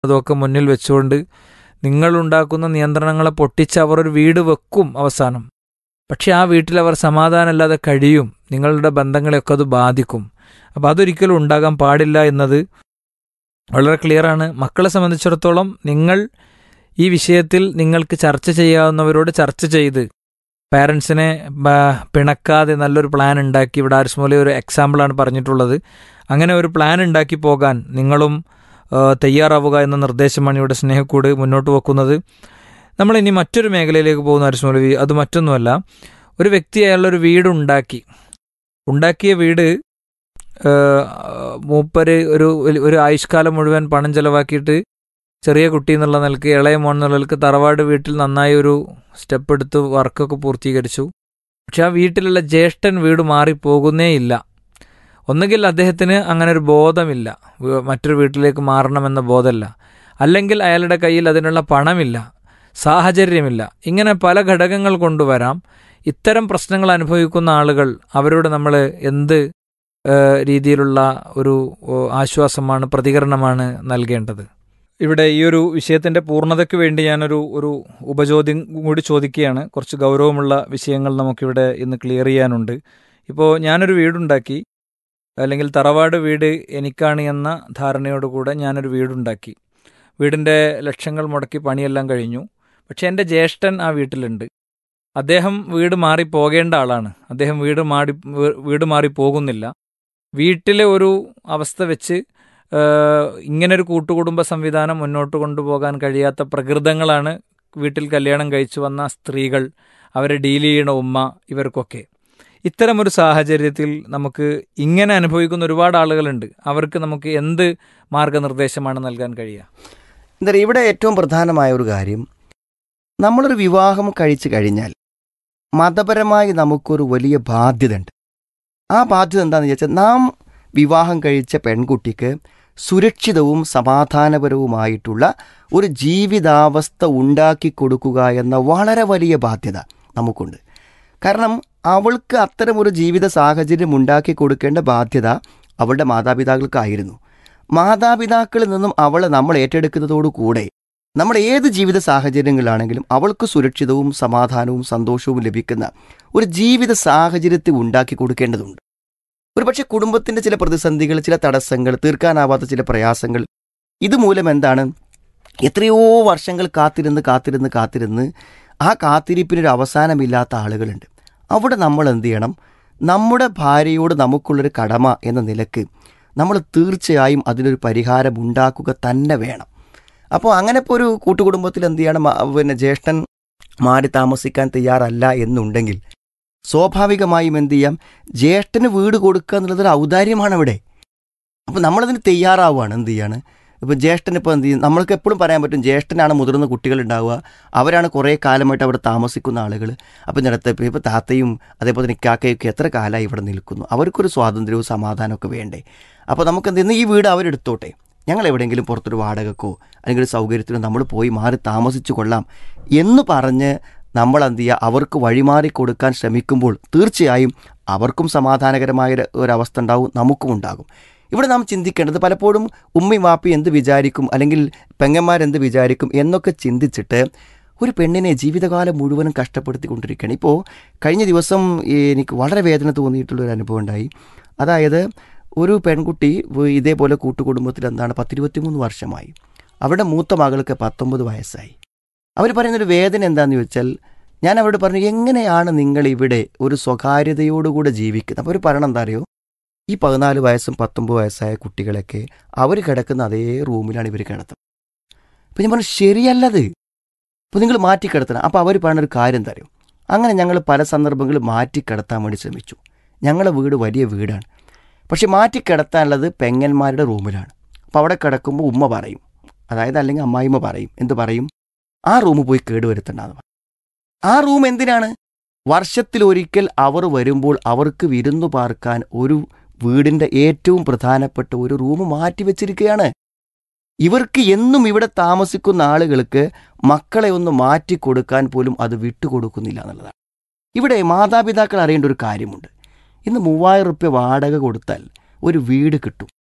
അതൊക്കെ മുന്നിൽ വെച്ചുകൊണ്ട് നിങ്ങളുണ്ടാക്കുന്ന നിയന്ത്രണങ്ങളെ പൊട്ടിച്ച് അവർ ഒരു വീട് വെക്കും അവസാനം പക്ഷെ ആ വീട്ടിൽ അവർ സമാധാനമില്ലാതെ കഴിയും നിങ്ങളുടെ ബന്ധങ്ങളെയൊക്കെ അത് ബാധിക്കും അപ്പം അതൊരിക്കലും ഉണ്ടാകാൻ പാടില്ല എന്നത് വളരെ ക്ലിയറാണ് മക്കളെ സംബന്ധിച്ചിടത്തോളം നിങ്ങൾ ഈ വിഷയത്തിൽ നിങ്ങൾക്ക് ചർച്ച ചെയ്യാവുന്നവരോട് ചർച്ച ചെയ്ത് പാരൻസിനെ പിണക്കാതെ നല്ലൊരു പ്ലാൻ ഉണ്ടാക്കി ഇവിടെ ആരിസ്മോലെ ഒരു എക്സാമ്പിളാണ് പറഞ്ഞിട്ടുള്ളത് അങ്ങനെ ഒരു പ്ലാൻ ഉണ്ടാക്കി പോകാൻ നിങ്ങളും തയ്യാറാവുക എന്ന നിർദ്ദേശമാണ് ഇവിടെ സ്നേഹക്കൂട് മുന്നോട്ട് വെക്കുന്നത് നമ്മൾ ഇനി മറ്റൊരു മേഖലയിലേക്ക് പോകുന്ന അരിസ്മൗലവി അത് മറ്റൊന്നുമല്ല ഒരു വ്യക്തി അയാളൊരു വീട് ഉണ്ടാക്കി ഉണ്ടാക്കിയ വീട് മൂപ്പര് ഒരു ഒരു ആയുഷ്കാലം മുഴുവൻ പണം ചെലവാക്കിയിട്ട് ചെറിയ കുട്ടി എന്നുള്ള നിലക്ക് ഇളയ മോൻ എന്നുള്ള നിലക്ക് തറവാട് വീട്ടിൽ നന്നായി ഒരു സ്റ്റെപ്പ് എടുത്ത് വർക്കൊക്കെ പൂർത്തീകരിച്ചു പക്ഷെ ആ വീട്ടിലുള്ള ജ്യേഷ്ഠൻ വീട് മാറിപ്പോകുന്നേ ഇല്ല ഒന്നുകിൽ അദ്ദേഹത്തിന് അങ്ങനെ ഒരു ബോധമില്ല മറ്റൊരു വീട്ടിലേക്ക് മാറണമെന്ന ബോധമല്ല അല്ലെങ്കിൽ അയാളുടെ കയ്യിൽ അതിനുള്ള പണമില്ല സാഹചര്യമില്ല ഇങ്ങനെ പല ഘടകങ്ങൾ കൊണ്ടുവരാം ഇത്തരം പ്രശ്നങ്ങൾ അനുഭവിക്കുന്ന ആളുകൾ അവരോട് നമ്മൾ എന്ത് രീതിയിലുള്ള ഒരു ആശ്വാസമാണ് പ്രതികരണമാണ് നൽകേണ്ടത് ഇവിടെ ഈ ഒരു വിഷയത്തിൻ്റെ പൂർണ്ണതയ്ക്ക് വേണ്ടി ഞാനൊരു ഒരു ഉപചോദ്യം കൂടി ചോദിക്കുകയാണ് കുറച്ച് ഗൗരവമുള്ള വിഷയങ്ങൾ നമുക്കിവിടെ ഇന്ന് ക്ലിയർ ചെയ്യാനുണ്ട് ഇപ്പോൾ ഞാനൊരു വീടുണ്ടാക്കി അല്ലെങ്കിൽ തറവാട് വീട് എനിക്കാണ് എന്ന ധാരണയോടുകൂടെ ഞാനൊരു വീടുണ്ടാക്കി വീടിൻ്റെ ലക്ഷങ്ങൾ മുടക്കി പണിയെല്ലാം കഴിഞ്ഞു പക്ഷെ എൻ്റെ ജ്യേഷ്ഠൻ ആ വീട്ടിലുണ്ട് അദ്ദേഹം വീട് മാറി പോകേണ്ട ആളാണ് അദ്ദേഹം വീട് മാറി വീട് മാറി പോകുന്നില്ല വീട്ടിലെ ഒരു അവസ്ഥ വെച്ച് ഇങ്ങനൊരു കൂട്ടുകുടുംബ സംവിധാനം മുന്നോട്ട് കൊണ്ടുപോകാൻ കഴിയാത്ത പ്രകൃതങ്ങളാണ് വീട്ടിൽ കല്യാണം കഴിച്ചു വന്ന സ്ത്രീകൾ അവരെ ഡീൽ ചെയ്യണ ഉമ്മ ഇവർക്കൊക്കെ ഇത്തരമൊരു സാഹചര്യത്തിൽ നമുക്ക് ഇങ്ങനെ അനുഭവിക്കുന്ന ഒരുപാട് ആളുകളുണ്ട് അവർക്ക് നമുക്ക് എന്ത് മാർഗനിർദ്ദേശമാണ് നൽകാൻ കഴിയുക എന്താ ഇവിടെ ഏറ്റവും പ്രധാനമായ ഒരു കാര്യം നമ്മളൊരു വിവാഹം കഴിച്ചു കഴിഞ്ഞാൽ മതപരമായി നമുക്കൊരു വലിയ ബാധ്യത ഉണ്ട് ആ ബാധ്യത എന്താണെന്ന് ചോദിച്ചാൽ നാം വിവാഹം കഴിച്ച പെൺകുട്ടിക്ക് സുരക്ഷിതവും സമാധാനപരവുമായിട്ടുള്ള ഒരു ജീവിതാവസ്ഥ ഉണ്ടാക്കി കൊടുക്കുക എന്ന വളരെ വലിയ ബാധ്യത നമുക്കുണ്ട് കാരണം അവൾക്ക് അത്തരം ഒരു ജീവിത സാഹചര്യം ഉണ്ടാക്കി കൊടുക്കേണ്ട ബാധ്യത അവളുടെ മാതാപിതാക്കൾക്കായിരുന്നു മാതാപിതാക്കളിൽ നിന്നും അവളെ നമ്മൾ ഏറ്റെടുക്കുന്നതോടുകൂടെ നമ്മുടെ ഏത് ജീവിത സാഹചര്യങ്ങളിലാണെങ്കിലും അവൾക്ക് സുരക്ഷിതവും സമാധാനവും സന്തോഷവും ലഭിക്കുന്ന ഒരു ജീവിത സാഹചര്യത്തെ ഉണ്ടാക്കി കൊടുക്കേണ്ടതുണ്ട് ഒരുപക്ഷെ കുടുംബത്തിൻ്റെ ചില പ്രതിസന്ധികൾ ചില തടസ്സങ്ങൾ തീർക്കാനാവാത്ത ചില പ്രയാസങ്ങൾ ഇതുമൂലം എന്താണ് എത്രയോ വർഷങ്ങൾ കാത്തിരുന്ന് കാത്തിരുന്ന് കാത്തിരുന്ന് ആ കാത്തിരിപ്പിനൊരു അവസാനമില്ലാത്ത ആളുകളുണ്ട് അവിടെ നമ്മൾ എന്ത് ചെയ്യണം നമ്മുടെ ഭാര്യയോട് നമുക്കുള്ളൊരു കടമ എന്ന നിലക്ക് നമ്മൾ തീർച്ചയായും അതിനൊരു പരിഹാരം ഉണ്ടാക്കുക തന്നെ വേണം അപ്പോൾ അങ്ങനെ ഇപ്പോൾ ഒരു കൂട്ടുകുടുംബത്തിൽ എന്ത് ചെയ്യണം പിന്നെ ജ്യേഷ്ഠൻ മാറി താമസിക്കാൻ തയ്യാറല്ല എന്നുണ്ടെങ്കിൽ സ്വാഭാവികമായും എന്ത് ചെയ്യാം ജ്യേഷ്ഠന് വീട് കൊടുക്കുക എന്നുള്ളത് ഒരു ഔദാര്യമാണ് അവിടെ അപ്പോൾ നമ്മളതിന് തയ്യാറാവുകയാണ് എന്ത് ചെയ്യാണ് ഇപ്പോൾ ജ്യേഷ്ഠൻ ഇപ്പോൾ എന്ത് ചെയ്യും നമ്മൾക്ക് എപ്പോഴും പറയാൻ പറ്റും ജ്യേഷ്ഠനാണ് മുതിർന്ന കുട്ടികൾ ഉണ്ടാവുക അവരാണ് കുറേ കാലമായിട്ട് അവിടെ താമസിക്കുന്ന ആളുകൾ അപ്പോൾ നേരത്തെ ഇപ്പോൾ താത്തയും അതേപോലെ തന്നെ ഇക്കാക്കയൊക്കെ എത്ര കാലമായി ഇവിടെ നിൽക്കുന്നു അവർക്കൊരു സ്വാതന്ത്ര്യവും സമാധാനമൊക്കെ വേണ്ടേ അപ്പോൾ നമുക്ക് എന്ത് ചെയ്യുന്നു ഈ വീട് അവരെടുത്തോട്ടെ ഞങ്ങൾ എവിടെയെങ്കിലും പുറത്തൊരു വാടകക്കോ അല്ലെങ്കിൽ ഒരു സൗകര്യത്തിനോ നമ്മൾ പോയി മാറി താമസിച്ചു കൊള്ളാം എന്ന് പറഞ്ഞ് നമ്മൾ എന്ത് ചെയ്യുക അവർക്ക് വഴിമാറി കൊടുക്കാൻ ശ്രമിക്കുമ്പോൾ തീർച്ചയായും അവർക്കും സമാധാനകരമായ ഒരവസ്ഥ ഉണ്ടാവും നമുക്കും ഉണ്ടാകും ഇവിടെ നാം ചിന്തിക്കേണ്ടത് പലപ്പോഴും ഉമ്മയും വാപ്പി എന്ത് വിചാരിക്കും അല്ലെങ്കിൽ പെങ്ങന്മാരെന്ത് വിചാരിക്കും എന്നൊക്കെ ചിന്തിച്ചിട്ട് ഒരു പെണ്ണിനെ ജീവിതകാലം മുഴുവനും കഷ്ടപ്പെടുത്തിക്കൊണ്ടിരിക്കുകയാണ് ഇപ്പോൾ കഴിഞ്ഞ ദിവസം എനിക്ക് വളരെ വേദന തോന്നിയിട്ടുള്ളൊരു അനുഭവം ഉണ്ടായി അതായത് ഒരു പെൺകുട്ടി ഇതേപോലെ കൂട്ടുകുടുംബത്തിൽ എന്താണ് പത്തിരുപത്തിമൂന്ന് വർഷമായി അവരുടെ മൂത്ത മകൾക്ക് പത്തൊമ്പത് വയസ്സായി അവർ പറയുന്നൊരു വേദന എന്താണെന്ന് ചോദിച്ചാൽ ഞാൻ അവരോട് പറഞ്ഞു എങ്ങനെയാണ് നിങ്ങൾ ഇവിടെ ഒരു സ്വകാര്യതയോടുകൂടെ ജീവിക്കുന്നത് അപ്പോൾ അവർ പറയണം എന്താ അറിയോ ഈ പതിനാല് വയസ്സും പത്തൊമ്പത് വയസ്സായ കുട്ടികളൊക്കെ അവർ കിടക്കുന്ന അതേ റൂമിലാണ് ഇവർ കിടത്തുന്നത് അപ്പം ഞാൻ പറഞ്ഞു ശരിയല്ലത് അപ്പോൾ നിങ്ങൾ മാറ്റി കിടത്തണം അപ്പോൾ അവർ പറയുന്ന ഒരു കാര്യം തരും അങ്ങനെ ഞങ്ങൾ പല സന്ദർഭങ്ങളിൽ മാറ്റി കിടത്താൻ വേണ്ടി ശ്രമിച്ചു ഞങ്ങളുടെ വീട് വലിയ വീടാണ് പക്ഷെ മാറ്റി കിടത്താനുള്ളത് പെങ്ങന്മാരുടെ റൂമിലാണ് അപ്പോൾ അവിടെ കിടക്കുമ്പോൾ ഉമ്മ പറയും അതായത് അല്ലെങ്കിൽ അമ്മായിമ്മ പറയും എന്ത് പറയും ആ റൂം പോയി കേടുവരുത്തണ്ടെന്ന് ആ റൂം എന്തിനാണ് വർഷത്തിലൊരിക്കൽ അവർ വരുമ്പോൾ അവർക്ക് വിരുന്നു പാർക്കാൻ ഒരു വീടിൻ്റെ ഏറ്റവും പ്രധാനപ്പെട്ട ഒരു റൂം മാറ്റി വെച്ചിരിക്കുകയാണ് ഇവർക്ക് എന്നും ഇവിടെ താമസിക്കുന്ന ആളുകൾക്ക് മക്കളെ ഒന്ന് മാറ്റി കൊടുക്കാൻ പോലും അത് വിട്ടുകൊടുക്കുന്നില്ല എന്നുള്ളതാണ് ഇവിടെ മാതാപിതാക്കൾ അറിയേണ്ട ഒരു കാര്യമുണ്ട് ഇന്ന് മൂവായിരം റുപ്യ വാടക കൊടുത്താൽ ഒരു വീട് കിട്ടും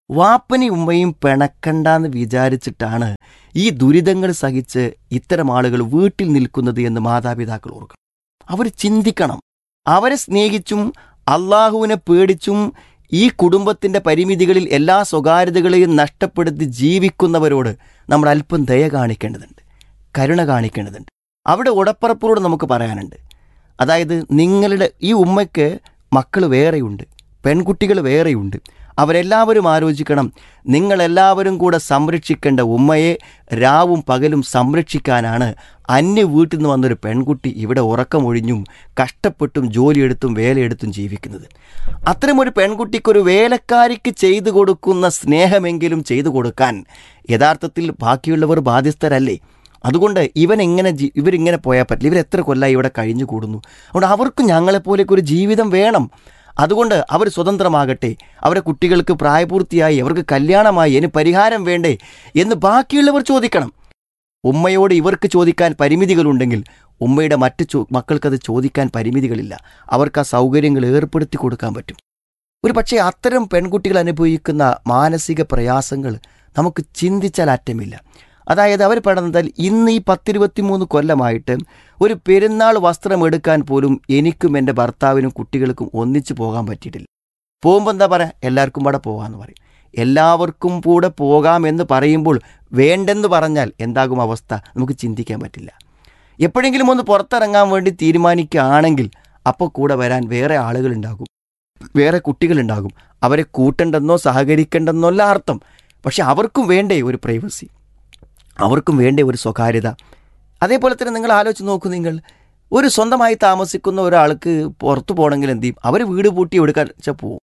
വാപ്പനെയും ഉമ്മയും പിണക്കണ്ടെന്ന് വിചാരിച്ചിട്ടാണ് ഈ ദുരിതങ്ങൾ സഹിച്ച് ഇത്തരം ആളുകൾ വീട്ടിൽ നിൽക്കുന്നത് എന്ന് മാതാപിതാക്കൾ ഓർക്കണം അവർ ചിന്തിക്കണം അവരെ സ്നേഹിച്ചും അള്ളാഹുവിനെ പേടിച്ചും ഈ കുടുംബത്തിന്റെ പരിമിതികളിൽ എല്ലാ സ്വകാര്യതകളെയും നഷ്ടപ്പെടുത്തി ജീവിക്കുന്നവരോട് നമ്മൾ അല്പം ദയ കാണിക്കേണ്ടതുണ്ട് കരുണ കാണിക്കേണ്ടതുണ്ട് അവിടെ ഉടപ്പറപ്പിലൂടെ നമുക്ക് പറയാനുണ്ട് അതായത് നിങ്ങളുടെ ഈ ഉമ്മയ്ക്ക് മക്കൾ വേറെയുണ്ട് പെൺകുട്ടികൾ വേറെയുണ്ട് അവരെല്ലാവരും ആലോചിക്കണം നിങ്ങളെല്ലാവരും കൂടെ സംരക്ഷിക്കേണ്ട ഉമ്മയെ രാവും പകലും സംരക്ഷിക്കാനാണ് അന്യ വീട്ടിൽ നിന്ന് വന്നൊരു പെൺകുട്ടി ഇവിടെ ഉറക്കമൊഴിഞ്ഞും കഷ്ടപ്പെട്ടും ജോലിയെടുത്തും വേലയെടുത്തും ജീവിക്കുന്നത് അത്തരമൊരു പെൺകുട്ടിക്കൊരു വേലക്കാരിക്ക് ചെയ്തു കൊടുക്കുന്ന സ്നേഹമെങ്കിലും ചെയ്തു കൊടുക്കാൻ യഥാർത്ഥത്തിൽ ബാക്കിയുള്ളവർ ബാധ്യസ്ഥരല്ലേ അതുകൊണ്ട് ഇവൻ എങ്ങനെ ജീ ഇവരിങ്ങനെ പോയാൽ പറ്റില്ല ഇവരെത്ര കൊല്ലമായി ഇവിടെ കഴിഞ്ഞു കൂടുന്നു അതുകൊണ്ട് അവർക്കും ഞങ്ങളെപ്പോലെയൊക്കെ ഒരു ജീവിതം വേണം അതുകൊണ്ട് അവർ സ്വതന്ത്രമാകട്ടെ അവരെ കുട്ടികൾക്ക് പ്രായപൂർത്തിയായി അവർക്ക് കല്യാണമായി ഇനി പരിഹാരം വേണ്ടേ എന്ന് ബാക്കിയുള്ളവർ ചോദിക്കണം ഉമ്മയോട് ഇവർക്ക് ചോദിക്കാൻ പരിമിതികളുണ്ടെങ്കിൽ ഉമ്മയുടെ മറ്റ് ചോ മക്കൾക്കത് ചോദിക്കാൻ പരിമിതികളില്ല അവർക്ക് ആ സൗകര്യങ്ങൾ ഏർപ്പെടുത്തി കൊടുക്കാൻ പറ്റും ഒരു പക്ഷേ അത്തരം പെൺകുട്ടികൾ അനുഭവിക്കുന്ന മാനസിക പ്രയാസങ്ങൾ നമുക്ക് ചിന്തിച്ചാൽ അറ്റമില്ല അതായത് അവർ പഠനത്താൽ ഇന്ന് ഈ പത്തിരുപത്തിമൂന്ന് കൊല്ലമായിട്ട് ഒരു പെരുന്നാൾ വസ്ത്രം എടുക്കാൻ പോലും എനിക്കും എൻ്റെ ഭർത്താവിനും കുട്ടികൾക്കും ഒന്നിച്ചു പോകാൻ പറ്റിയിട്ടില്ല പോകുമ്പോൾ എന്താ പറയുക എല്ലാവർക്കും കൂടെ പോകാമെന്ന് പറയും എല്ലാവർക്കും കൂടെ പോകാമെന്ന് പറയുമ്പോൾ വേണ്ടെന്ന് പറഞ്ഞാൽ എന്താകും അവസ്ഥ നമുക്ക് ചിന്തിക്കാൻ പറ്റില്ല എപ്പോഴെങ്കിലും ഒന്ന് പുറത്തിറങ്ങാൻ വേണ്ടി തീരുമാനിക്കുകയാണെങ്കിൽ അപ്പോൾ കൂടെ വരാൻ വേറെ ആളുകളുണ്ടാകും വേറെ കുട്ടികളുണ്ടാകും അവരെ കൂട്ടണ്ടെന്നോ സഹകരിക്കേണ്ടെന്നോ അല്ല അർത്ഥം പക്ഷെ അവർക്കും വേണ്ടേ ഒരു പ്രൈവസി അവർക്കും വേണ്ടേ ഒരു സ്വകാര്യത അതേപോലെ തന്നെ നിങ്ങൾ ആലോചിച്ച് നോക്കൂ നിങ്ങൾ ഒരു സ്വന്തമായി താമസിക്കുന്ന ഒരാൾക്ക് പുറത്തു പോകണമെങ്കിൽ എന്ത് ചെയ്യും അവർ വീട് പൂട്ടി എടുക്കാൻ വെച്ചാൽ പോവും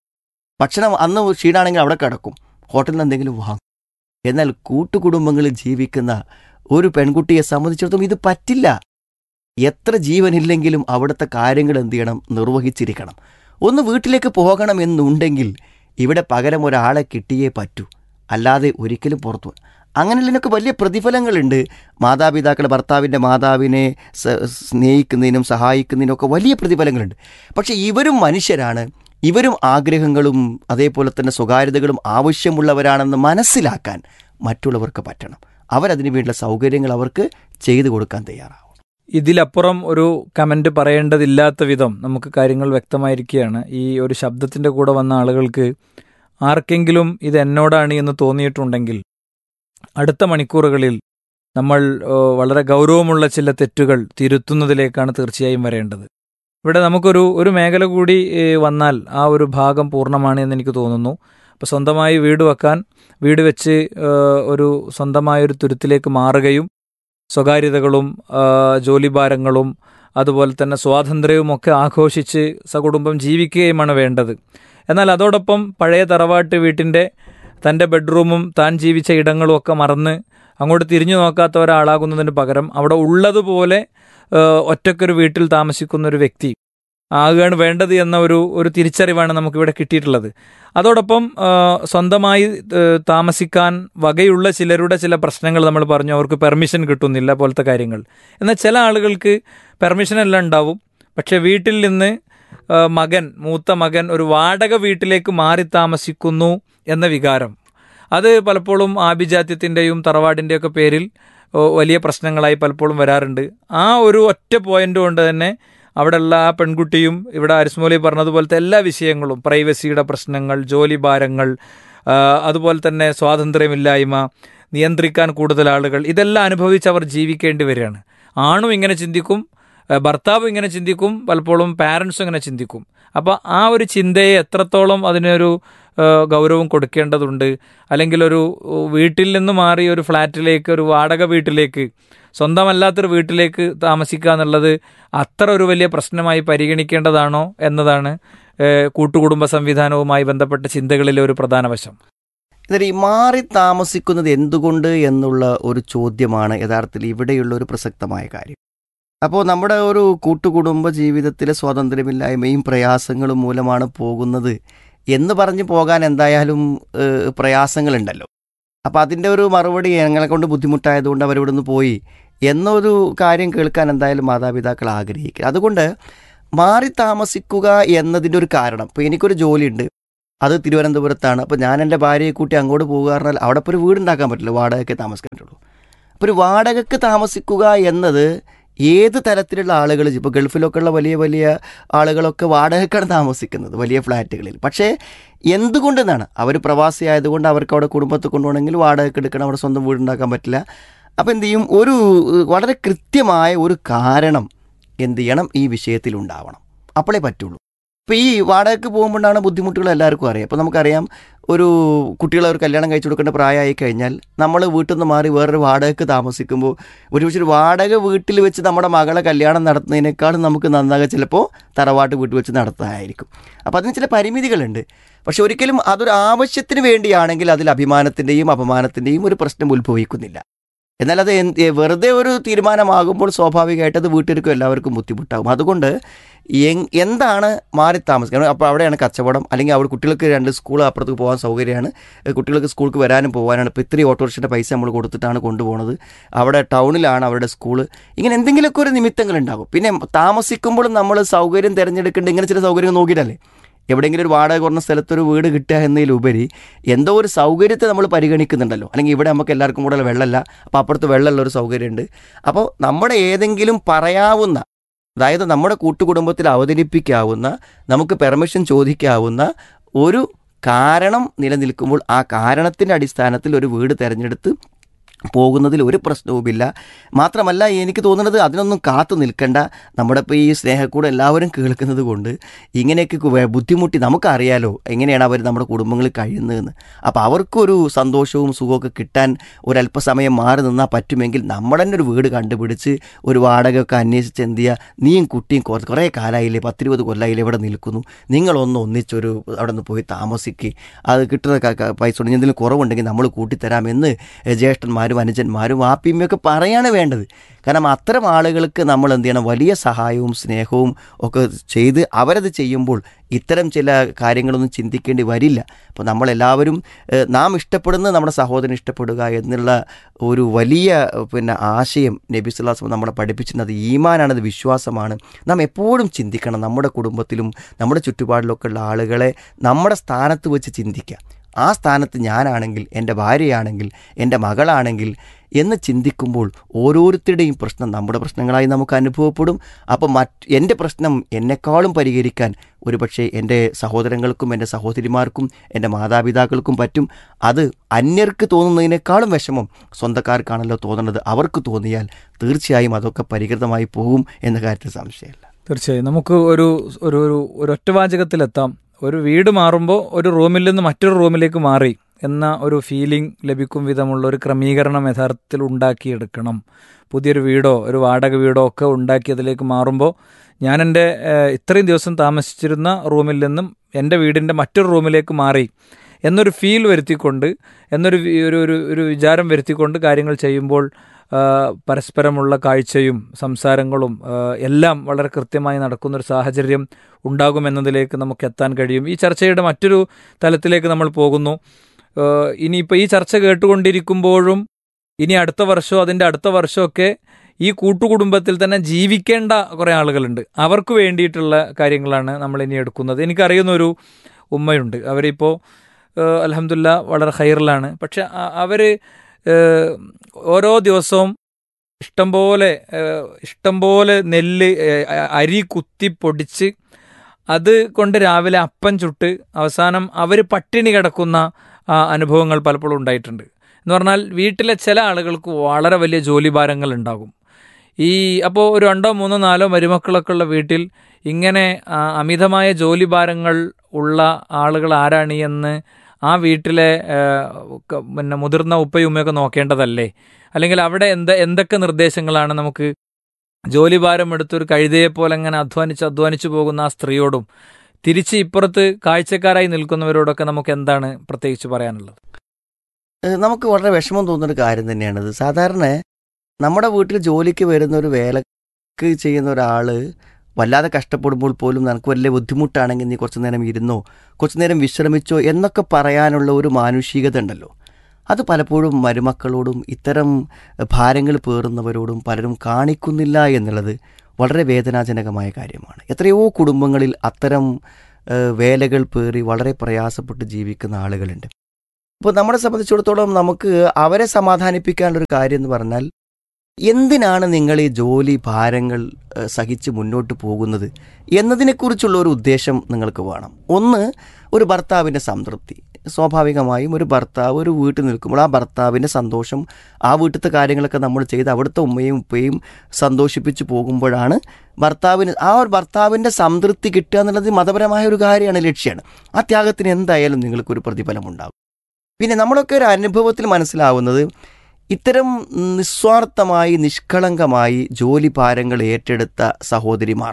ഭക്ഷണം അന്ന് ക്ഷീണാണെങ്കിൽ അവിടെ കിടക്കും ഹോട്ടലിൽ നിന്ന് എന്തെങ്കിലും വാങ്ങും എന്നാൽ കൂട്ടുകുടുംബങ്ങളിൽ ജീവിക്കുന്ന ഒരു പെൺകുട്ടിയെ സംബന്ധിച്ചിടത്തോളം ഇത് പറ്റില്ല എത്ര ജീവനില്ലെങ്കിലും അവിടുത്തെ കാര്യങ്ങൾ എന്ത് ചെയ്യണം നിർവഹിച്ചിരിക്കണം ഒന്ന് വീട്ടിലേക്ക് പോകണമെന്നുണ്ടെങ്കിൽ ഇവിടെ പകരം ഒരാളെ കിട്ടിയേ പറ്റൂ അല്ലാതെ ഒരിക്കലും പുറത്തു അങ്ങനെയുള്ളതിനൊക്കെ വലിയ പ്രതിഫലങ്ങളുണ്ട് മാതാപിതാക്കൾ ഭർത്താവിൻ്റെ മാതാവിനെ സ- സ്നേഹിക്കുന്നതിനും സഹായിക്കുന്നതിനും ഒക്കെ വലിയ പ്രതിഫലങ്ങളുണ്ട് പക്ഷേ ഇവരും മനുഷ്യരാണ് ഇവരും ആഗ്രഹങ്ങളും അതേപോലെ തന്നെ സ്വകാര്യതകളും ആവശ്യമുള്ളവരാണെന്ന് മനസ്സിലാക്കാൻ മറ്റുള്ളവർക്ക് പറ്റണം അവരതിനു വേണ്ടിയുള്ള സൗകര്യങ്ങൾ അവർക്ക് ചെയ്തു കൊടുക്കാൻ തയ്യാറാവും ഇതിലപ്പുറം ഒരു കമന്റ് പറയേണ്ടതില്ലാത്ത വിധം നമുക്ക് കാര്യങ്ങൾ വ്യക്തമായിരിക്കുകയാണ് ഈ ഒരു ശബ്ദത്തിന്റെ കൂടെ വന്ന ആളുകൾക്ക് ആർക്കെങ്കിലും ഇത് എന്നോടാണ് എന്ന് തോന്നിയിട്ടുണ്ടെങ്കിൽ അടുത്ത മണിക്കൂറുകളിൽ നമ്മൾ ഏ, വളരെ ഗൗരവമുള്ള ചില തെറ്റുകൾ തിരുത്തുന്നതിലേക്കാണ് തീർച്ചയായും വരേണ്ടത് ഇവിടെ നമുക്കൊരു ഒരു മേഖല കൂടി ഏ, വന്നാൽ ആ ഒരു ഭാഗം പൂർണ്ണമാണ് എന്ന് എനിക്ക് തോന്നുന്നു അപ്പോൾ സ്വന്തമായി വീട് വെക്കാൻ വീട് വെച്ച് ഏ, ഒരു സ്വന്തമായൊരു തുരുത്തിലേക്ക് മാറുകയും സ്വകാര്യതകളും ആ, ജോലിഭാരങ്ങളും അതുപോലെ തന്നെ സ്വാതന്ത്ര്യവും ഒക്കെ ആഘോഷിച്ച് സകുടുംബം ജീവിക്കുകയുമാണ് വേണ്ടത് എന്നാൽ അതോടൊപ്പം പഴയ തറവാട്ട് വീട്ടിൻ്റെ തൻ്റെ ബെഡ്റൂമും താൻ ജീവിച്ച ഇടങ്ങളും ഒക്കെ മറന്ന് അങ്ങോട്ട് തിരിഞ്ഞു നോക്കാത്ത ഒരാളാകുന്നതിന് പകരം അവിടെ ഉള്ളതുപോലെ ആ, ഒറ്റക്കൊരു വീട്ടിൽ താമസിക്കുന്ന ഒരു വ്യക്തി ആകുകയാണ് വേണ്ടത് എന്ന ഒരു ഒരു തിരിച്ചറിവാണ് നമുക്കിവിടെ കിട്ടിയിട്ടുള്ളത് അതോടൊപ്പം ആ, സ്വന്തമായി ഏ, താമസിക്കാൻ വകയുള്ള ചിലരുടെ ചില പ്രശ്നങ്ങൾ നമ്മൾ പറഞ്ഞു അവർക്ക് പെർമിഷൻ കിട്ടുന്നില്ല പോലത്തെ കാര്യങ്ങൾ എന്നാൽ ചില ആളുകൾക്ക് പെർമിഷൻ എല്ലാം ഉണ്ടാവും പക്ഷെ വീട്ടിൽ നിന്ന് ആ, മകൻ മൂത്ത മകൻ ഒരു വാടക വീട്ടിലേക്ക് മാറി താമസിക്കുന്നു എന്ന വികാരം അത് പലപ്പോഴും ആഭിജാത്യത്തിൻ്റെയും തറവാടിൻ്റെയൊക്കെ പേരിൽ ഓ, വലിയ പ്രശ്നങ്ങളായി പലപ്പോഴും വരാറുണ്ട് ആ ഒരു ഒറ്റ പോയിന്റ് കൊണ്ട് തന്നെ അവിടെയുള്ള ആ പെൺകുട്ടിയും ഇവിടെ അരിസ്മോലി പറഞ്ഞതുപോലത്തെ എല്ലാ വിഷയങ്ങളും പ്രൈവസിയുടെ പ്രശ്നങ്ങൾ ജോലി ഭാരങ്ങൾ ആ, അതുപോലെ തന്നെ സ്വാതന്ത്ര്യമില്ലായ്മ നിയന്ത്രിക്കാൻ കൂടുതൽ ആളുകൾ ഇതെല്ലാം അനുഭവിച്ച് അവർ ജീവിക്കേണ്ടി വരികയാണ് ആണും ഇങ്ങനെ ചിന്തിക്കും ആ, ഭർത്താവും ഇങ്ങനെ ചിന്തിക്കും പലപ്പോഴും പാരൻസും ഇങ്ങനെ ചിന്തിക്കും അപ്പോൾ ആ ഒരു ചിന്തയെ എത്രത്തോളം അതിനൊരു ആ, ഗൗരവം കൊടുക്കേണ്ടതുണ്ട് അല്ലെങ്കിൽ ഒരു ഉ, വീട്ടിൽ നിന്ന് മാറി ഒരു ഫ്ലാറ്റിലേക്ക് ഒരു വാടക വീട്ടിലേക്ക് സ്വന്തമല്ലാത്തൊരു വീട്ടിലേക്ക് താമസിക്കുക എന്നുള്ളത് അത്ര ഒരു വലിയ പ്രശ്നമായി പരിഗണിക്കേണ്ടതാണോ എന്നതാണ് ഏ, കൂട്ടുകുടുംബ സംവിധാനവുമായി ബന്ധപ്പെട്ട ചിന്തകളിലെ ഒരു പ്രധാന വശം എന്നിട്ട് ഈ മാറി താമസിക്കുന്നത് എന്തുകൊണ്ട് എന്നുള്ള ഒരു ചോദ്യമാണ് യഥാർത്ഥത്തിൽ ഇവിടെയുള്ള ഒരു പ്രസക്തമായ കാര്യം അപ്പോൾ നമ്മുടെ ഒരു കൂട്ടുകുടുംബ ജീവിതത്തിലെ സ്വാതന്ത്ര്യമില്ലായ്മയും പ്രയാസങ്ങളും മൂലമാണ് പോകുന്നത് എന്ന് പറഞ്ഞ് പോകാൻ എന്തായാലും ഏഹ്, പ്രയാസങ്ങളുണ്ടല്ലോ അപ്പോൾ അതിൻ്റെ ഒരു മറുപടി ഞങ്ങളെ കൊണ്ട് ബുദ്ധിമുട്ടായതുകൊണ്ട് അവരിവിടെ നിന്ന് പോയി എന്നൊരു കാര്യം കേൾക്കാൻ എന്തായാലും മാതാപിതാക്കൾ ആഗ്രഹിക്കുക അതുകൊണ്ട് മാറി താമസിക്കുക എന്നതിൻ്റെ ഒരു കാരണം ഇപ്പോൾ എനിക്കൊരു ജോലിയുണ്ട് അത് തിരുവനന്തപുരത്താണ് അപ്പോൾ ഞാൻ എൻ്റെ ഭാര്യയെ കൂട്ടി അങ്ങോട്ട് പോകുക പറഞ്ഞാൽ അവിടെ ഇപ്പോൾ ഒരു വീടുണ്ടാക്കാൻ പറ്റില്ല വാടകയ്ക്ക് താമസിക്കാൻ പറ്റുള്ളൂ അപ്പോൾ ഒരു വാടകയ്ക്ക് താമസിക്കുക എന്നത് ഏത് തരത്തിലുള്ള ആളുകൾ ഇപ്പോൾ ഗൾഫിലൊക്കെ ഉള്ള വലിയ വലിയ ആളുകളൊക്കെ വാടകയ്ക്കാണ് താമസിക്കുന്നത് വലിയ ഫ്ലാറ്റുകളിൽ പക്ഷേ എന്തുകൊണ്ടെന്നാണ് അവർ പ്രവാസിയായതുകൊണ്ട് അവർക്ക് അവിടെ കുടുംബത്തെ കൊണ്ടുപോകണമെങ്കിൽ വാടകയ്ക്ക് എടുക്കണം അവിടെ സ്വന്തം വീടുണ്ടാക്കാൻ പറ്റില്ല അപ്പോൾ എന്ത് ചെയ്യും ഒരു ഏഹ്, വളരെ കൃത്യമായ ഒരു കാരണം എന്ത് ചെയ്യണം ഈ വിഷയത്തിൽ ഉണ്ടാവണം അപ്പോഴേ പറ്റുള്ളൂ ഇപ്പോൾ ഈ വാടകയ്ക്ക് പോകുമ്പോഴാണ് ബുദ്ധിമുട്ടുകൾ എല്ലാവർക്കും അറിയാം അപ്പോൾ നമുക്കറിയാം ഒരു കുട്ടികളെ ഒരു കല്യാണം കഴിച്ചു കൊടുക്കേണ്ട പ്രായമായി കഴിഞ്ഞാൽ നമ്മൾ വീട്ടിൽ നിന്ന് മാറി വേറൊരു വാടകയ്ക്ക് താമസിക്കുമ്പോൾ ഒരു പക്ഷേ ഒരു വാടക വീട്ടിൽ വെച്ച് നമ്മുടെ മകളെ കല്യാണം നടത്തുന്നതിനേക്കാളും നമുക്ക് നന്നാകെ ചിലപ്പോൾ തറവാട്ട് വീട്ടിൽ വെച്ച് നടത്താനായിരിക്കും അപ്പോൾ അതിന് ചില പരിമിതികളുണ്ട് പക്ഷെ ഒരിക്കലും അതൊരു ആവശ്യത്തിന് വേണ്ടിയാണെങ്കിൽ അതിൽ അഭിമാനത്തിൻ്റെയും അപമാനത്തിൻ്റെയും ഒരു പ്രശ്നം ഉത്ഭവിക്കുന്നില്ല എന്നാൽ അത് എന്ത് വെറുതെ ഒരു തീരുമാനമാകുമ്പോൾ സ്വാഭാവികമായിട്ട് അത് വീട്ടുകാർക്കും എല്ലാവർക്കും ബുദ്ധിമുട്ടാകും അതുകൊണ്ട് എങ് എന്താണ് മാറി താമസിക്കുന്നത് അപ്പോൾ അവിടെയാണ് കച്ചവടം അല്ലെങ്കിൽ അവിടെ കുട്ടികൾക്ക് രണ്ട് സ്കൂൾ അപ്പുറത്തേക്ക് പോകാൻ സൗകര്യമാണ് ഏഹ് കുട്ടികൾക്ക് സ്കൂൾക്ക് വരാനും പോകാനാണ് ഇപ്പോൾ ഇത്രയും ഓട്ടോറിക്ഷയുടെ പൈസ നമ്മൾ കൊടുത്തിട്ടാണ് കൊണ്ടുപോകുന്നത് അവിടെ ടൗണിലാണ് അവരുടെ സ്കൂള് ഇങ്ങനെ എന്തെങ്കിലുമൊക്കെ ഒരു നിമിത്തങ്ങളുണ്ടാകും പിന്നെ താമസിക്കുമ്പോഴും നമ്മൾ സൗകര്യം തിരഞ്ഞെടുക്കേണ്ട ഇങ്ങനെ ചില സൗകര്യങ്ങൾ നോക്കിയിട്ടല്ലേ എവിടെയെങ്കിലും ഒരു വാടക കുറഞ്ഞ സ്ഥലത്ത് ഒരു വീട് കിട്ടുക എന്നതിലുപരി എന്തോ ഒരു സൗകര്യത്തെ നമ്മൾ പരിഗണിക്കുന്നുണ്ടല്ലോ അല്ലെങ്കിൽ ഇവിടെ നമുക്ക് എല്ലാവർക്കും കൂടെ വെള്ളമല്ല അപ്പോൾ അപ്പുറത്ത് വെള്ളമുള്ള ഒരു സൗകര്യമുണ്ട് അപ്പോൾ നമ്മുടെ ഏതെങ്കിലും പറയാവുന്ന അതായത് നമ്മുടെ കൂട്ടുകുടുംബത്തിൽ അവതരിപ്പിക്കാവുന്ന നമുക്ക് പെർമിഷൻ ചോദിക്കാവുന്ന ഒരു കാരണം നിലനിൽക്കുമ്പോൾ ആ കാരണത്തിൻ്റെ അടിസ്ഥാനത്തിൽ ഒരു വീട് തിരഞ്ഞെടുത്ത് പോകുന്നതിൽ ഒരു പ്രശ്നവുമില്ല മാത്രമല്ല എനിക്ക് തോന്നുന്നത് അതിനൊന്നും കാത്തു നിൽക്കണ്ട നമ്മുടെ ഇപ്പോൾ ഈ സ്നേഹക്കൂടെ എല്ലാവരും കേൾക്കുന്നത് കൊണ്ട് ഇങ്ങനെയൊക്കെ വേ- ബുദ്ധിമുട്ടി നമുക്കറിയാലോ എങ്ങനെയാണ് അവർ നമ്മുടെ കുടുംബങ്ങളിൽ കഴിയുന്നതെന്ന് അപ്പോൾ അവർക്കൊരു സന്തോഷവും സുഖമൊക്കെ കിട്ടാൻ ഒരല്പസമയം മാറി നിന്നാൽ പറ്റുമെങ്കിൽ നമ്മുടെ തന്നെ ഒരു വീട് കണ്ടുപിടിച്ച് ഒരു വാടകയൊക്കെ അന്വേഷിച്ച് എന്ത് ചെയ്യുക നീയും കുട്ടിയും കുറേ കുറേ കാലമായില്ലേ പത്തിരുപത് കൊല്ലമായില്ലേ ഇവിടെ നിൽക്കുന്നു നിങ്ങളൊന്ന് ഒന്നിച്ചൊരു അവിടെ നിന്ന് പോയി താമസിക്കുക അത് കിട്ടുന്ന ക- ക- പൈസ കൊണ്ട് എന്തെങ്കിലും കുറവുണ്ടെങ്കിൽ നമ്മൾ കൂട്ടിത്തരാമെന്ന് ജ്യേഷ്ഠന്മാരും അനുജന്മാരും ആപ്പിയമ്മയൊക്കെ പറയാണ് വേണ്ടത് കാരണം അത്തരം ആളുകൾക്ക് നമ്മൾ എന്ത് ചെയ്യണം വലിയ സഹായവും സ്നേഹവും ഒക്കെ ചെയ്ത് അവരത് ചെയ്യുമ്പോൾ ഇത്തരം ചില കാര്യങ്ങളൊന്നും ചിന്തിക്കേണ്ടി വരില്ല അപ്പോൾ നമ്മളെല്ലാവരും ഏഹ്, നാം ഇഷ്ടപ്പെടുന്ന നമ്മുടെ സഹോദരൻ ഇഷ്ടപ്പെടുക എന്നുള്ള ഒരു വലിയ ഏഹ്, പിന്നെ ആശയം നബി സുല്ലാസ് നമ്മളെ പഠിപ്പിച്ചിരുന്നത് ഈമാനാണത് വിശ്വാസമാണ് നാം എപ്പോഴും ചിന്തിക്കണം നമ്മുടെ കുടുംബത്തിലും നമ്മുടെ ചുറ്റുപാടിലൊക്കെ ഉള്ള ആളുകളെ നമ്മുടെ സ്ഥാനത്ത് വെച്ച് ചിന്തിക്കുക ആ സ്ഥാനത്ത് ഞാനാണെങ്കിൽ എൻ്റെ ഭാര്യയാണെങ്കിൽ എൻ്റെ മകളാണെങ്കിൽ എന്ന് ചിന്തിക്കുമ്പോൾ ഓരോരുത്തരുടെയും പ്രശ്നം നമ്മുടെ പ്രശ്നങ്ങളായി നമുക്ക് അനുഭവപ്പെടും അപ്പോൾ മറ്റ് എൻ്റെ പ്രശ്നം എന്നെക്കാളും പരിഹരിക്കാൻ ഒരുപക്ഷെ എൻ്റെ സഹോദരങ്ങൾക്കും എൻ്റെ സഹോദരിമാർക്കും എൻ്റെ മാതാപിതാക്കൾക്കും പറ്റും അത് അന്യർക്ക് തോന്നുന്നതിനേക്കാളും വിഷമം സ്വന്തക്കാർക്കാണല്ലോ തോന്നുന്നത് അവർക്ക് തോന്നിയാൽ തീർച്ചയായും അതൊക്കെ പരിഹൃതമായി പോകും എന്ന കാര്യത്തിൽ സംശയമില്ല തീർച്ചയായും നമുക്ക് ഒരു ഒരു ഒരു ഒരു ഒറ്റവാചകത്തിലെത്താം ഒരു വീട് മാറുമ്പോൾ ഒരു റൂമിൽ നിന്ന് മറ്റൊരു റൂമിലേക്ക് മാറി എന്ന ഒരു ഫീലിംഗ് ലഭിക്കും വിധമുള്ള ഒരു ക്രമീകരണം യഥാർത്ഥത്തിൽ ഉണ്ടാക്കിയെടുക്കണം പുതിയൊരു വീടോ ഒരു വാടക വീടോ ഒക്കെ ഉണ്ടാക്കി അതിലേക്ക് മാറുമ്പോൾ ഞാൻ എൻ്റെ ഏഹ്, ഇത്രയും ദിവസം താമസിച്ചിരുന്ന റൂമിൽ നിന്നും എൻ്റെ വീടിൻ്റെ മറ്റൊരു റൂമിലേക്ക് മാറി എന്നൊരു ഫീൽ വരുത്തിക്കൊണ്ട് എന്നൊരു വി- ഒരു ഒരു ഒരു വിചാരം വരുത്തിക്കൊണ്ട് കാര്യങ്ങൾ ചെയ്യുമ്പോൾ ആ, പരസ്പരമുള്ള കാഴ്ചയും സംസാരങ്ങളും ആ, എല്ലാം വളരെ കൃത്യമായി നടക്കുന്നൊരു സാഹചര്യം ഉണ്ടാകുമെന്നതിലേക്ക് നമുക്ക് എത്താൻ കഴിയും ഈ ചർച്ചയുടെ മറ്റൊരു തലത്തിലേക്ക് നമ്മൾ പോകുന്നു ആ, ഇനിയിപ്പോൾ ഈ ചർച്ച കേട്ടുകൊണ്ടിരിക്കുമ്പോഴും ഇനി അടുത്ത വർഷമോ അതിൻ്റെ അടുത്ത വർഷമൊക്കെ ഈ കൂട്ടുകുടുംബത്തിൽ തന്നെ ജീവിക്കേണ്ട കുറേ ആളുകളുണ്ട് അവർക്ക് വേണ്ടിയിട്ടുള്ള കാര്യങ്ങളാണ് നമ്മൾ ഇനി എടുക്കുന്നത് എനിക്കറിയുന്ന ഒരു ഉമ്മയുണ്ട് അവരിപ്പോൾ അലഹമില്ല വളരെ ഹൈറിലാണ് പക്ഷെ അ- അവര് ഏഹ്, ഓരോ ദിവസവും ഇഷ്ടംപോലെ ഏഹ്, ഇഷ്ടംപോലെ നെല്ല് ഏഹ്, അരി കുത്തി പൊടിച്ച് അത് കൊണ്ട് രാവിലെ അപ്പം ചുട്ട് അവസാനം അവർ പട്ടിണി കിടക്കുന്ന ആ, അനുഭവങ്ങൾ പലപ്പോഴും ഉണ്ടായിട്ടുണ്ട് എന്ന് പറഞ്ഞാൽ വീട്ടിലെ ചില ആളുകൾക്ക് വളരെ വലിയ ജോലിഭാരങ്ങൾ ഉണ്ടാകും ഈ അപ്പോൾ ഒരു രണ്ടോ മൂന്നോ നാലോ മരുമക്കളൊക്കെ ഉള്ള വീട്ടിൽ ഇങ്ങനെ ആ, അമിതമായ ജോലിഭാരങ്ങൾ ഉള്ള ആളുകൾ ആരാണ് എന്ന് ആ വീട്ടിലെ ആ, ക- പിന്നെ മുതിർന്ന ഉപ്പയും ഉമ്മയൊക്കെ നോക്കേണ്ടതല്ലേ അല്ലെങ്കിൽ അവിടെ എന്ത എന്തൊക്കെ നിർദ്ദേശങ്ങളാണ് നമുക്ക് ജോലിഭാരം എടുത്തൊരു കഴുതയെ പോലെ അങ്ങനെ അധ്വാനിച്ച് അധ്വാനിച്ചു പോകുന്ന ആ സ്ത്രീയോടും തിരിച്ച് ഇപ്പുറത്ത് കാഴ്ചക്കാരായി നിൽക്കുന്നവരോടൊക്കെ നമുക്ക് എന്താണ് പ്രത്യേകിച്ച് പറയാനുള്ളത് ഏഹ് നമുക്ക് വളരെ വിഷമം തോന്നുന്ന ഒരു കാര്യം തന്നെയാണിത് സാധാരണ നമ്മുടെ വീട്ടിൽ ജോലിക്ക് വരുന്ന ഒരു വേലക്ക് ചെയ്യുന്ന ഒരാൾ വല്ലാതെ കഷ്ടപ്പെടുമ്പോൾ പോലും നിനക്ക് വലിയ ബുദ്ധിമുട്ടാണെങ്കിൽ നീ കുറച്ചു നേരം ഇരുന്നോ കുറച്ചു നേരം വിശ്രമിച്ചോ എന്നൊക്കെ പറയാനുള്ള ഒരു മാനുഷികത ഉണ്ടല്ലോ അത് പലപ്പോഴും മരുമക്കളോടും ഇത്തരം ഭാരങ്ങൾ പേറുന്നവരോടും പലരും കാണിക്കുന്നില്ല എന്നുള്ളത് വളരെ വേദനാജനകമായ കാര്യമാണ് എത്രയോ കുടുംബങ്ങളിൽ അത്തരം ഏഹ്, വേലകൾ പേറി വളരെ പ്രയാസപ്പെട്ട് ജീവിക്കുന്ന ആളുകളുണ്ട് അപ്പോൾ നമ്മളെ സംബന്ധിച്ചിടത്തോളം നമുക്ക് അവരെ സമാധാനിപ്പിക്കാനുള്ളൊരു കാര്യം എന്ന് പറഞ്ഞാൽ എന്തിനാണ് നിങ്ങൾ ഈ ജോലി ഭാരങ്ങൾ ഏഹ്, സഹിച്ച് മുന്നോട്ട് പോകുന്നത് എന്നതിനെക്കുറിച്ചുള്ള ഒരു ഉദ്ദേശം നിങ്ങൾക്ക് വേണം ഒന്ന് ഒരു ഭർത്താവിൻ്റെ സംതൃപ്തി സ്വാഭാവികമായും ഒരു ഭർത്താവ് ഒരു വീട്ടിൽ നിൽക്കുമ്പോൾ ആ ഭർത്താവിൻ്റെ സന്തോഷം ആ വീട്ടിലത്തെ കാര്യങ്ങളൊക്കെ നമ്മൾ ചെയ്ത് അവിടുത്തെ ഉമ്മയും ഉപ്പയും സന്തോഷിപ്പിച്ച് പോകുമ്പോഴാണ് ഭർത്താവിന് ആ ഒരു ഭർത്താവിൻ്റെ സംതൃപ്തി കിട്ടുക എന്നുള്ളത് മതപരമായ ഒരു കാര്യമാണ് ലക്ഷ്യമാണ് ആ ത്യാഗത്തിന് എന്തായാലും നിങ്ങൾക്കൊരു പ്രതിഫലം ഉണ്ടാകും പിന്നെ നമ്മളൊക്കെ ഒരു അനുഭവത്തിൽ മനസ്സിലാവുന്നത് ഇത്തരം നിസ്വാർത്ഥമായി നിഷ്കളങ്കമായി ജോലി ഭാരങ്ങൾ ഏറ്റെടുത്ത സഹോദരിമാർ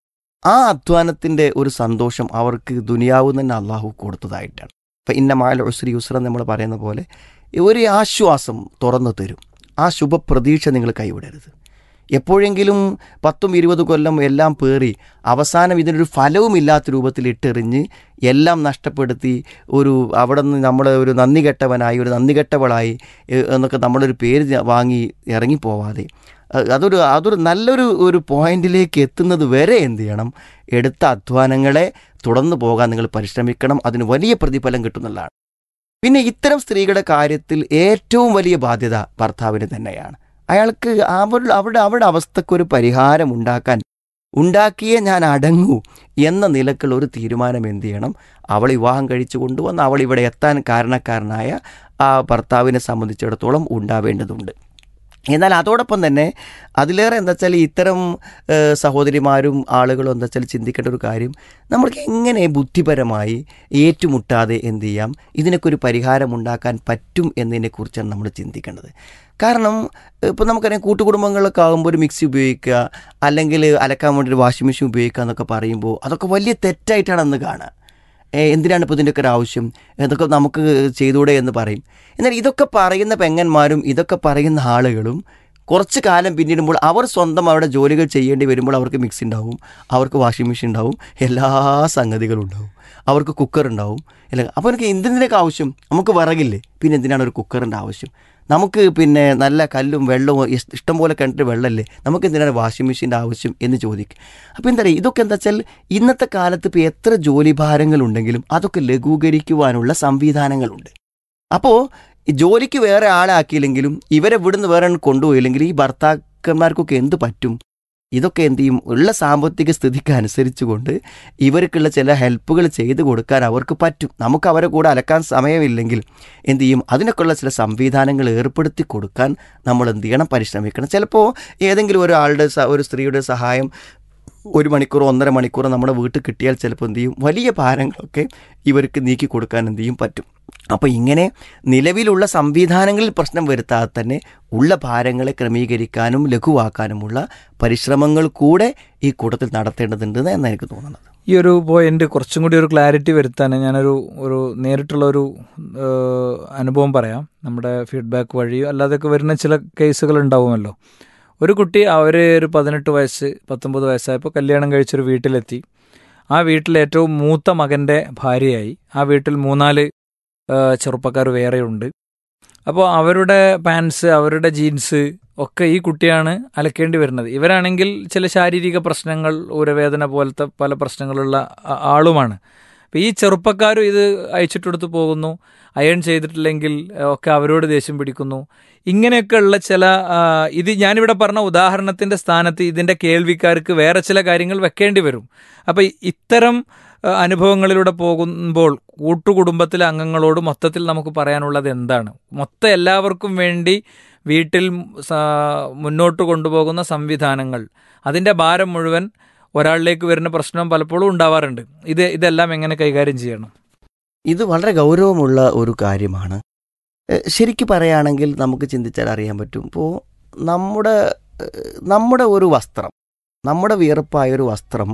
ആ അധ്വാനത്തിൻ്റെ ഒരു സന്തോഷം അവർക്ക് ദുനിയാവ് തന്നെ അള്ളാഹു കൊടുത്തതായിട്ടാണ് ഇപ്പം ഇന്ന മാൽ ഉസ്രി യുസ്ര നമ്മൾ പറയുന്ന പോലെ ഒരു ആശ്വാസം തുറന്നു തരും ആ ശുഭപ്രതീക്ഷ നിങ്ങൾ കൈവിടരുത് എപ്പോഴെങ്കിലും പത്തും ഇരുപത് കൊല്ലം എല്ലാം പേറി അവസാനം ഇതിനൊരു ഫലവുമില്ലാത്ത രൂപത്തിൽ ഇട്ടെറിഞ്ഞ് എല്ലാം നഷ്ടപ്പെടുത്തി ഒരു അവിടെ നിന്ന് നമ്മൾ ഒരു നന്ദി കെട്ടവനായി ഒരു നന്ദി കെട്ടവളായി ഏഹ്, എന്നൊക്കെ നമ്മളൊരു പേര് ജ- വാങ്ങി ഇറങ്ങിപ്പോവാതെ അഹ് അതൊരു അതൊരു നല്ലൊരു ഒരു പോയിന്റിലേക്ക് എത്തുന്നത് വരെ എന്ത് ചെയ്യണം എടുത്ത അധ്വാനങ്ങളെ തുടർന്ന് പോകാൻ നിങ്ങൾ പരിശ്രമിക്കണം അതിന് വലിയ പ്രതിഫലം കിട്ടുന്നുള്ളതാണ് പിന്നെ ഇത്തരം സ്ത്രീകളുടെ കാര്യത്തിൽ ഏറ്റവും വലിയ ബാധ്യത ഭർത്താവിന് തന്നെയാണ് അയാൾക്ക് അവരുടെ അവരുടെ അവരുടെ അവസ്ഥക്കൊരു പരിഹാരം ഉണ്ടാക്കാൻ ഉണ്ടാക്കിയേ ഞാൻ അടങ്ങൂ എന്ന നിലക്കുള്ള ഒരു തീരുമാനം എന്ത് ചെയ്യണം അവൾ വിവാഹം കഴിച്ചു കൊണ്ടുവന്ന് അവൾ ഇവിടെ എത്താൻ കാരണക്കാരനായ ആ ഭർത്താവിനെ സംബന്ധിച്ചിടത്തോളം ഉണ്ടാവേണ്ടതുണ്ട് എന്നാൽ അതോടൊപ്പം തന്നെ അതിലേറെ എന്താ വെച്ചാൽ ഇത്തരം ഏഹ്, സഹോദരിമാരും ആളുകളും എന്താ വെച്ചാൽ ചിന്തിക്കേണ്ട ഒരു കാര്യം നമ്മൾക്ക് എങ്ങനെ ബുദ്ധിപരമായി ഏറ്റുമുട്ടാതെ എന്ത് ചെയ്യാം ഇതിനൊക്കെ ഒരു പരിഹാരം ഉണ്ടാക്കാൻ പറ്റും എന്നതിനെക്കുറിച്ചാണ് നമ്മൾ ചിന്തിക്കേണ്ടത് കാരണം ഇപ്പോൾ നമുക്കറിയാം കൂട്ടുകുടുംബങ്ങളിലൊക്കെ ആകുമ്പോൾ ഒരു മിക്സി ഉപയോഗിക്കുക അല്ലെങ്കിൽ അലക്കാൻ വേണ്ടി ഒരു വാഷിംഗ് മെഷീൻ ഉപയോഗിക്കുക എന്നൊക്കെ പറയുമ്പോൾ അതൊക്കെ വലിയ തെറ്റായിട്ടാണ് അന്ന് കാണുക ഏ, എന്തിനാണ് ഇപ്പോൾ ഇതിൻ്റെയൊക്കെ ഒരു ആവശ്യം ഇതൊക്കെ നമുക്ക് ചെയ്തുകൂടെ എന്ന് പറയും എന്നാൽ ഇതൊക്കെ പറയുന്ന പെങ്ങന്മാരും ഇതൊക്കെ പറയുന്ന ആളുകളും കുറച്ച് കാലം പിന്നിടുമ്പോൾ അവർ സ്വന്തം അവരുടെ ജോലികൾ ചെയ്യേണ്ടി വരുമ്പോൾ അവർക്ക് മിക്സി ഉണ്ടാവും അവർക്ക് വാഷിംഗ് മെഷീൻ ഉണ്ടാവും എല്ലാ സംഗതികളും ഉണ്ടാവും അവർക്ക് കുക്കർ ഉണ്ടാവും അല്ല അപ്പോൾ എനിക്ക് എന്തിനൊക്കെ ആവശ്യം നമുക്ക് വിറകില്ലേ പിന്നെ എന്തിനാണ് ഒരു കുക്കറിൻ്റെ ആവശ്യം നമുക്ക് പിന്നെ നല്ല കല്ലും വെള്ളവും ഇഷ്- ഇഷ്ടം പോലെ കിണറ്റിൽ വെള്ളമല്ലേ നമുക്ക് എന്തിനാണ് വാഷിംഗ് മെഷീൻ്റെ ആവശ്യം എന്ന് ചോദിക്കും അപ്പോൾ എന്താ പറയുക ഇതൊക്കെ എന്താ വെച്ചാൽ ഇന്നത്തെ കാലത്ത് ഇപ്പോൾ എത്ര ജോലി ഭാരങ്ങളുണ്ടെങ്കിലും അതൊക്കെ ലഘൂകരിക്കുവാനുള്ള സംവിധാനങ്ങളുണ്ട് അപ്പോൾ ഈ ജോലിക്ക് വേറെ ആളെ ആക്കിയില്ലെങ്കിലും ഇവരെ ഇവിടുന്ന് വേറെ കൊണ്ടുപോയില്ലെങ്കിൽ ഈ ഭർത്താക്കന്മാർക്കൊക്കെ എന്ത് പറ്റും ഇതൊക്കെ എന്ത് ചെയ്യും ഉള്ള സാമ്പത്തിക സ്ഥിതിക്ക് അനുസരിച്ചുകൊണ്ട് ഇവർക്കുള്ള ചില ഹെൽപ്പുകൾ ചെയ്തു കൊടുക്കാൻ അവർക്ക് പറ്റും നമുക്ക് അവരെ കൂടെ അലക്കാൻ സമയമില്ലെങ്കിൽ എന്ത് ചെയ്യും അതിനൊക്കെയുള്ള ചില സംവിധാനങ്ങൾ ഏർപ്പെടുത്തി കൊടുക്കാൻ നമ്മൾ എന്ത് ചെയ്യണം പരിശ്രമിക്കണം ചിലപ്പോൾ ഏതെങ്കിലും ഒരാളുടെ സ- ഒരു സ്ത്രീയുടെ സഹായം ഒരു മണിക്കൂറോ ഒന്നര മണിക്കൂറോ നമ്മുടെ വീട്ടിൽ കിട്ടിയാൽ ചിലപ്പോൾ എന്ത് ചെയ്യും വലിയ ഭാരങ്ങളൊക്കെ ഇവർക്ക് നീക്കി കൊടുക്കാൻ എന്ത് ചെയ്യും പറ്റും അപ്പോൾ ഇങ്ങനെ നിലവിലുള്ള സംവിധാനങ്ങളിൽ പ്രശ്നം വരുത്താതെ തന്നെ ഉള്ള ഭാരങ്ങളെ ക്രമീകരിക്കാനും ലഘുവാക്കാനുമുള്ള പരിശ്രമങ്ങൾ കൂടെ ഈ കൂട്ടത്തിൽ നടത്തേണ്ടതുണ്ട് എന്നാണ് എനിക്ക് തോന്നുന്നത് ഈ ഒരു പോയിന്റ് കുറച്ചും കൂടി ഒരു ക്ലാരിറ്റി വരുത്താൻ ഞാനൊരു ഒരു നേരിട്ടുള്ള ഒരു ഏഹ്, അനുഭവം പറയാം നമ്മുടെ ഫീഡ്ബാക്ക് വഴിയോ അല്ലാതെയൊക്കെ വരുന്ന ചില കേസുകൾ ഉണ്ടാവുമല്ലോ ഒരു കുട്ടി അവർ ഒരു പതിനെട്ട് വയസ്സ് പത്തൊമ്പത് വയസ്സായപ്പോൾ കല്യാണം കഴിച്ചൊരു വീട്ടിലെത്തി ആ വീട്ടിൽ ഏറ്റവും മൂത്ത മകൻ്റെ ഭാര്യയായി ആ വീട്ടിൽ മൂന്നാല് ഏഹ്, ചെറുപ്പക്കാർ വേറെയുണ്ട് അപ്പോൾ അവരുടെ പാൻസ് അവരുടെ ജീൻസ് ഒക്കെ ഈ കുട്ടിയാണ് അലക്കേണ്ടി വരുന്നത് ഇവരാണെങ്കിൽ ചില ശാരീരിക പ്രശ്നങ്ങൾ ഊരവേദന പോലത്തെ പല പ്രശ്നങ്ങളുള്ള ആ- ആളുമാണ് അപ്പോൾ ഈ ചെറുപ്പക്കാരും ഇത് അയച്ചിട്ടെടുത്ത് പോകുന്നു അയൺ ചെയ്തിട്ടില്ലെങ്കിൽ ഏഹ്, ഒക്കെ അവരോട് ദേഷ്യം പിടിക്കുന്നു ഇങ്ങനെയൊക്കെയുള്ള ചില ആ, ഇത് ഞാനിവിടെ പറഞ്ഞ ഉദാഹരണത്തിന്റെ സ്ഥാനത്ത് ഇതിന്റെ കേൾവിക്കാർക്ക് വേറെ ചില കാര്യങ്ങൾ വെക്കേണ്ടി വരും അപ്പോൾ ഇത്തരം ആ, അനുഭവങ്ങളിലൂടെ പോകുമ്പോൾ കൂട്ടുകുടുംബത്തിലെ അംഗങ്ങളോട് മൊത്തത്തിൽ നമുക്ക് പറയാനുള്ളത് എന്താണ് മൊത്തം എല്ലാവർക്കും വേണ്ടി വീട്ടിൽ സ- മുന്നോട്ട് കൊണ്ടുപോകുന്ന സംവിധാനങ്ങൾ അതിൻ്റെ ഭാരം മുഴുവൻ ഒരാളിലേക്ക് വരുന്ന പ്രശ്നം പലപ്പോഴും ഉണ്ടാവാറുണ്ട് ഇത് ഇതെല്ലാം എങ്ങനെ കൈകാര്യം ചെയ്യണം ഇത് വളരെ ഗൗരവമുള്ള ഒരു കാര്യമാണ് ഏഹ് ശരിക്ക് പറയുകയാണെങ്കിൽ നമുക്ക് ചിന്തിച്ചാൽ അറിയാൻ പറ്റും ഇപ്പോൾ നമ്മുടെ ഏഹ് നമ്മുടെ ഒരു വസ്ത്രം നമ്മുടെ വിയർപ്പായ ഒരു വസ്ത്രം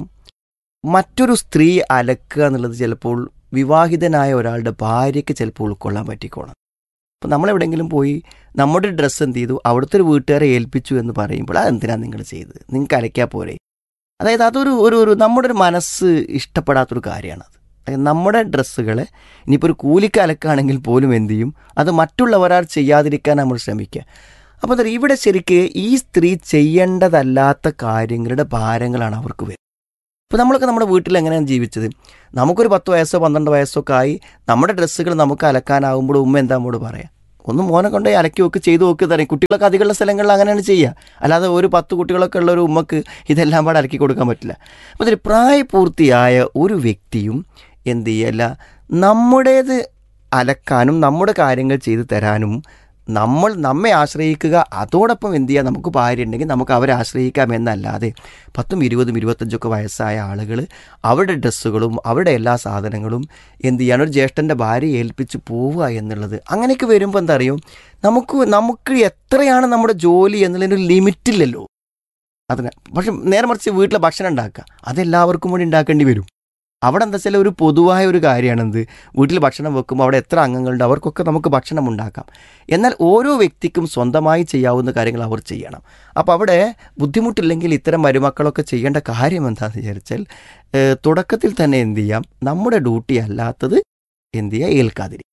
മറ്റൊരു സ്ത്രീ അലക്കുക എന്നുള്ളത് ചിലപ്പോൾ വിവാഹിതനായ ഒരാളുടെ ഭാര്യയ്ക്ക് ചിലപ്പോൾ ഉൾക്കൊള്ളാൻ പറ്റിക്കോണം അപ്പോൾ നമ്മളെവിടെയെങ്കിലും പോയി നമ്മുടെ ഡ്രസ്സ് എന്ത് ചെയ്തു അവിടുത്തെ ഒരു വീട്ടുകാരെ ഏൽപ്പിച്ചു എന്ന് പറയുമ്പോൾ അതെന്തിനാണ് നിങ്ങൾ ചെയ്തത് നിങ്ങൾക്ക് അലയ്ക്കാൽ പോരെ അതായത് അതൊരു ഒരു ഒരു നമ്മുടെ ഒരു മനസ്സ് ഇഷ്ടപ്പെടാത്തൊരു കാര്യമാണത് അതായത് നമ്മുടെ ഡ്രസ്സുകളെ ഇനിയിപ്പോൾ ഒരു കൂലിക്ക് അലക്കാണെങ്കിൽ പോലും എന്ത് ചെയ്യും അത് മറ്റുള്ളവരാൾ ചെയ്യാതിരിക്കാൻ നമ്മൾ ശ്രമിക്കുക അപ്പോൾ എന്താ ഇവിടെ ശരിക്ക് ഈ സ്ത്രീ ചെയ്യേണ്ടതല്ലാത്ത കാര്യങ്ങളുടെ ഭാരങ്ങളാണ് അവർക്ക് വരുന്നത് ഇപ്പോൾ നമ്മളൊക്കെ നമ്മുടെ വീട്ടിൽ എങ്ങനെയാണ് ജീവിച്ചത് നമുക്കൊരു പത്ത് വയസ്സോ പന്ത്രണ്ട് വയസ്സോ ഒക്കെ ആയി നമ്മുടെ ഡ്രസ്സുകൾ നമുക്ക് അലക്കാനാവുമ്പോൾ ഉമ്മ എന്താ നമ്മോട് പറയാം ഒന്ന് മോനെ കൊണ്ടുപോയി അലക്കി വെക്ക് ചെയ്തു നോക്കി തരാം കുട്ടികളൊക്കെ അധികമുള്ള സ്ഥലങ്ങളിൽ അങ്ങനെയാണ് ചെയ്യുക അല്ലാതെ ഒരു പത്ത് കുട്ടികളൊക്കെ ഉള്ള ഒരു ഉമ്മക്ക് ഇതെല്ലാം പാടെ അലക്കി കൊടുക്കാൻ പറ്റില്ല അപ്പോൾ ഇതിൽ പ്രായപൂർത്തിയായ ഒരു വ്യക്തിയും എന്ത് ചെയ്യല്ല നമ്മുടേത് അലക്കാനും നമ്മുടെ കാര്യങ്ങൾ ചെയ്തു തരാനും നമ്മൾ നമ്മെ ആശ്രയിക്കുക അതോടൊപ്പം എന്ത് ചെയ്യുക നമുക്ക് ഭാര്യ ഉണ്ടെങ്കിൽ നമുക്ക് അവരെ ആശ്രയിക്കാം എന്നല്ലാതെ പത്തും ഇരുപതും ഇരുപത്തഞ്ചൊക്കെ വയസ്സായ ആളുകൾ അവരുടെ ഡ്രസ്സുകളും അവരുടെ എല്ലാ സാധനങ്ങളും എന്ത് ചെയ്യാണ് ഒരു ജ്യേഷ്ഠൻ്റെ ഭാര്യ ഏൽപ്പിച്ച് പോവുക എന്നുള്ളത് അങ്ങനെയൊക്കെ വരുമ്പോൾ എന്താ അറിയും നമുക്ക് നമുക്ക് എത്രയാണ് നമ്മുടെ ജോലി എന്നുള്ളതിന് ലിമിറ്റില്ലല്ലോ അതിന് പക്ഷെ നേരെ മറിച്ച് വീട്ടിലെ ഭക്ഷണം ഉണ്ടാക്കുക അതെല്ലാവർക്കും കൂടി ഉണ്ടാക്കേണ്ടി വരും അവിടെ എന്താ വെച്ചാൽ ഒരു പൊതുവായ ഒരു കാര്യമാണെന്ത് വീട്ടിൽ ഭക്ഷണം വെക്കുമ്പോൾ അവിടെ എത്ര അംഗങ്ങളുണ്ട് അവർക്കൊക്കെ നമുക്ക് ഭക്ഷണം ഉണ്ടാക്കാം എന്നാൽ ഓരോ വ്യക്തിക്കും സ്വന്തമായി ചെയ്യാവുന്ന കാര്യങ്ങൾ അവർ ചെയ്യണം അപ്പോൾ അവിടെ ബുദ്ധിമുട്ടില്ലെങ്കിൽ ഇത്തരം മരുമക്കളൊക്കെ ചെയ്യേണ്ട കാര്യം എന്താണെന്ന് വിചാരിച്ചാൽ ഏഹ്, തുടക്കത്തിൽ തന്നെ എന്ത് ചെയ്യാം നമ്മുടെ ഡ്യൂട്ടി അല്ലാത്തത് എന്ത് ചെയ്യുക ഏൽക്കാതിരിക്കും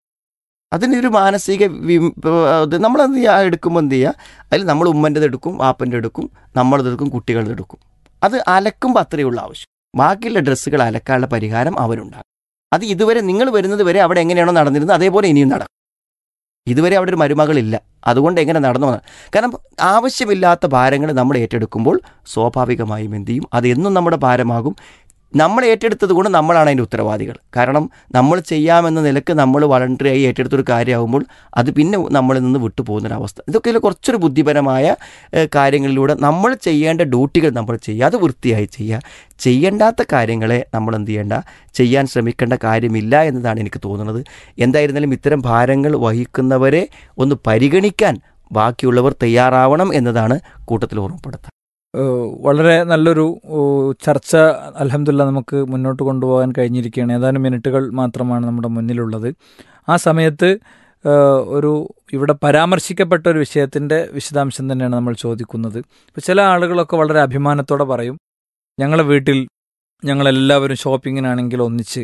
അതിനൊരു മാനസിക വി- ഇത് നമ്മളെന്ത് ചെയ്യുക എടുക്കുമ്പോൾ എന്ത് ചെയ്യുക അതിൽ നമ്മൾ ഉമ്മൻ്റെത് എടുക്കും വാപ്പൻ്റെ എടുക്കും നമ്മളത് എടുക്കും കുട്ടികളുടെ എടുക്കും അത് അലക്കുമ്പോൾ അത്രയേ ഉള്ളൂ ആവശ്യം ബാക്കിയുള്ള ഡ്രസ്സുകൾ അലക്കാനുള്ള പരിഹാരം അവരുണ്ടാകും അത് ഇതുവരെ നിങ്ങൾ വരുന്നത് വരെ അവിടെ എങ്ങനെയാണോ നടന്നിരുന്നത് അതേപോലെ ഇനിയും നടക്കും ഇതുവരെ അവിടെ ഒരു മരുമകളില്ല അതുകൊണ്ട് എങ്ങനെ നടന്നു വന്ന- കാരണം ആവശ്യമില്ലാത്ത ഭാരങ്ങൾ നമ്മൾ ഏറ്റെടുക്കുമ്പോൾ സ്വാഭാവികമായും എന്ത് ചെയ്യും അത് എന്നും നമ്മുടെ ഭാരമാകും നമ്മൾ ഏറ്റെടുത്തത് കൊണ്ട് നമ്മളാണ് അതിൻ്റെ ഉത്തരവാദികൾ കാരണം നമ്മൾ ചെയ്യാമെന്ന നിലക്ക് നമ്മൾ വളണ്ടറിയായി ഏറ്റെടുത്തൊരു കാര്യമാകുമ്പോൾ അത് പിന്നെ നമ്മളിൽ നിന്ന് വിട്ടുപോകുന്നൊരവസ്ഥ ഇതൊക്കെ കുറച്ചൊരു ബുദ്ധിപരമായ ഏഹ്, കാര്യങ്ങളിലൂടെ നമ്മൾ ചെയ്യേണ്ട ഡ്യൂട്ടികൾ നമ്മൾ ചെയ്യുക അത് വൃത്തിയായി ചെയ്യുക ചെയ്യേണ്ടാത്ത കാര്യങ്ങളെ നമ്മൾ എന്ത് ചെയ്യേണ്ട ചെയ്യാൻ ശ്രമിക്കേണ്ട കാര്യമില്ല എന്നതാണ് എനിക്ക് തോന്നുന്നത് എന്തായിരുന്നാലും ഇത്തരം ഭാരങ്ങൾ വഹിക്കുന്നവരെ ഒന്ന് പരിഗണിക്കാൻ ബാക്കിയുള്ളവർ തയ്യാറാവണം എന്നതാണ് കൂട്ടത്തിൽ ഓർമ്മപ്പെടുത്തുക ഏഹ് വളരെ നല്ലൊരു ഏഹ് ചർച്ച അലഹമില്ല നമുക്ക് മുന്നോട്ട് കൊണ്ടുപോകാൻ കഴിഞ്ഞിരിക്കുകയാണ് ഏതാനും മിനിറ്റുകൾ മാത്രമാണ് നമ്മുടെ മുന്നിലുള്ളത് ആ സമയത്ത് ഏഹ് ഒരു ഇവിടെ പരാമർശിക്കപ്പെട്ട ഒരു വിഷയത്തിൻ്റെ വിശദാംശം തന്നെയാണ് നമ്മൾ ചോദിക്കുന്നത് ഇപ്പോൾ ചില ആളുകളൊക്കെ വളരെ അഭിമാനത്തോടെ പറയും ഞങ്ങളെ വീട്ടിൽ ഞങ്ങളെല്ലാവരും ഷോപ്പിങ്ങിനാണെങ്കിൽ ഒന്നിച്ച്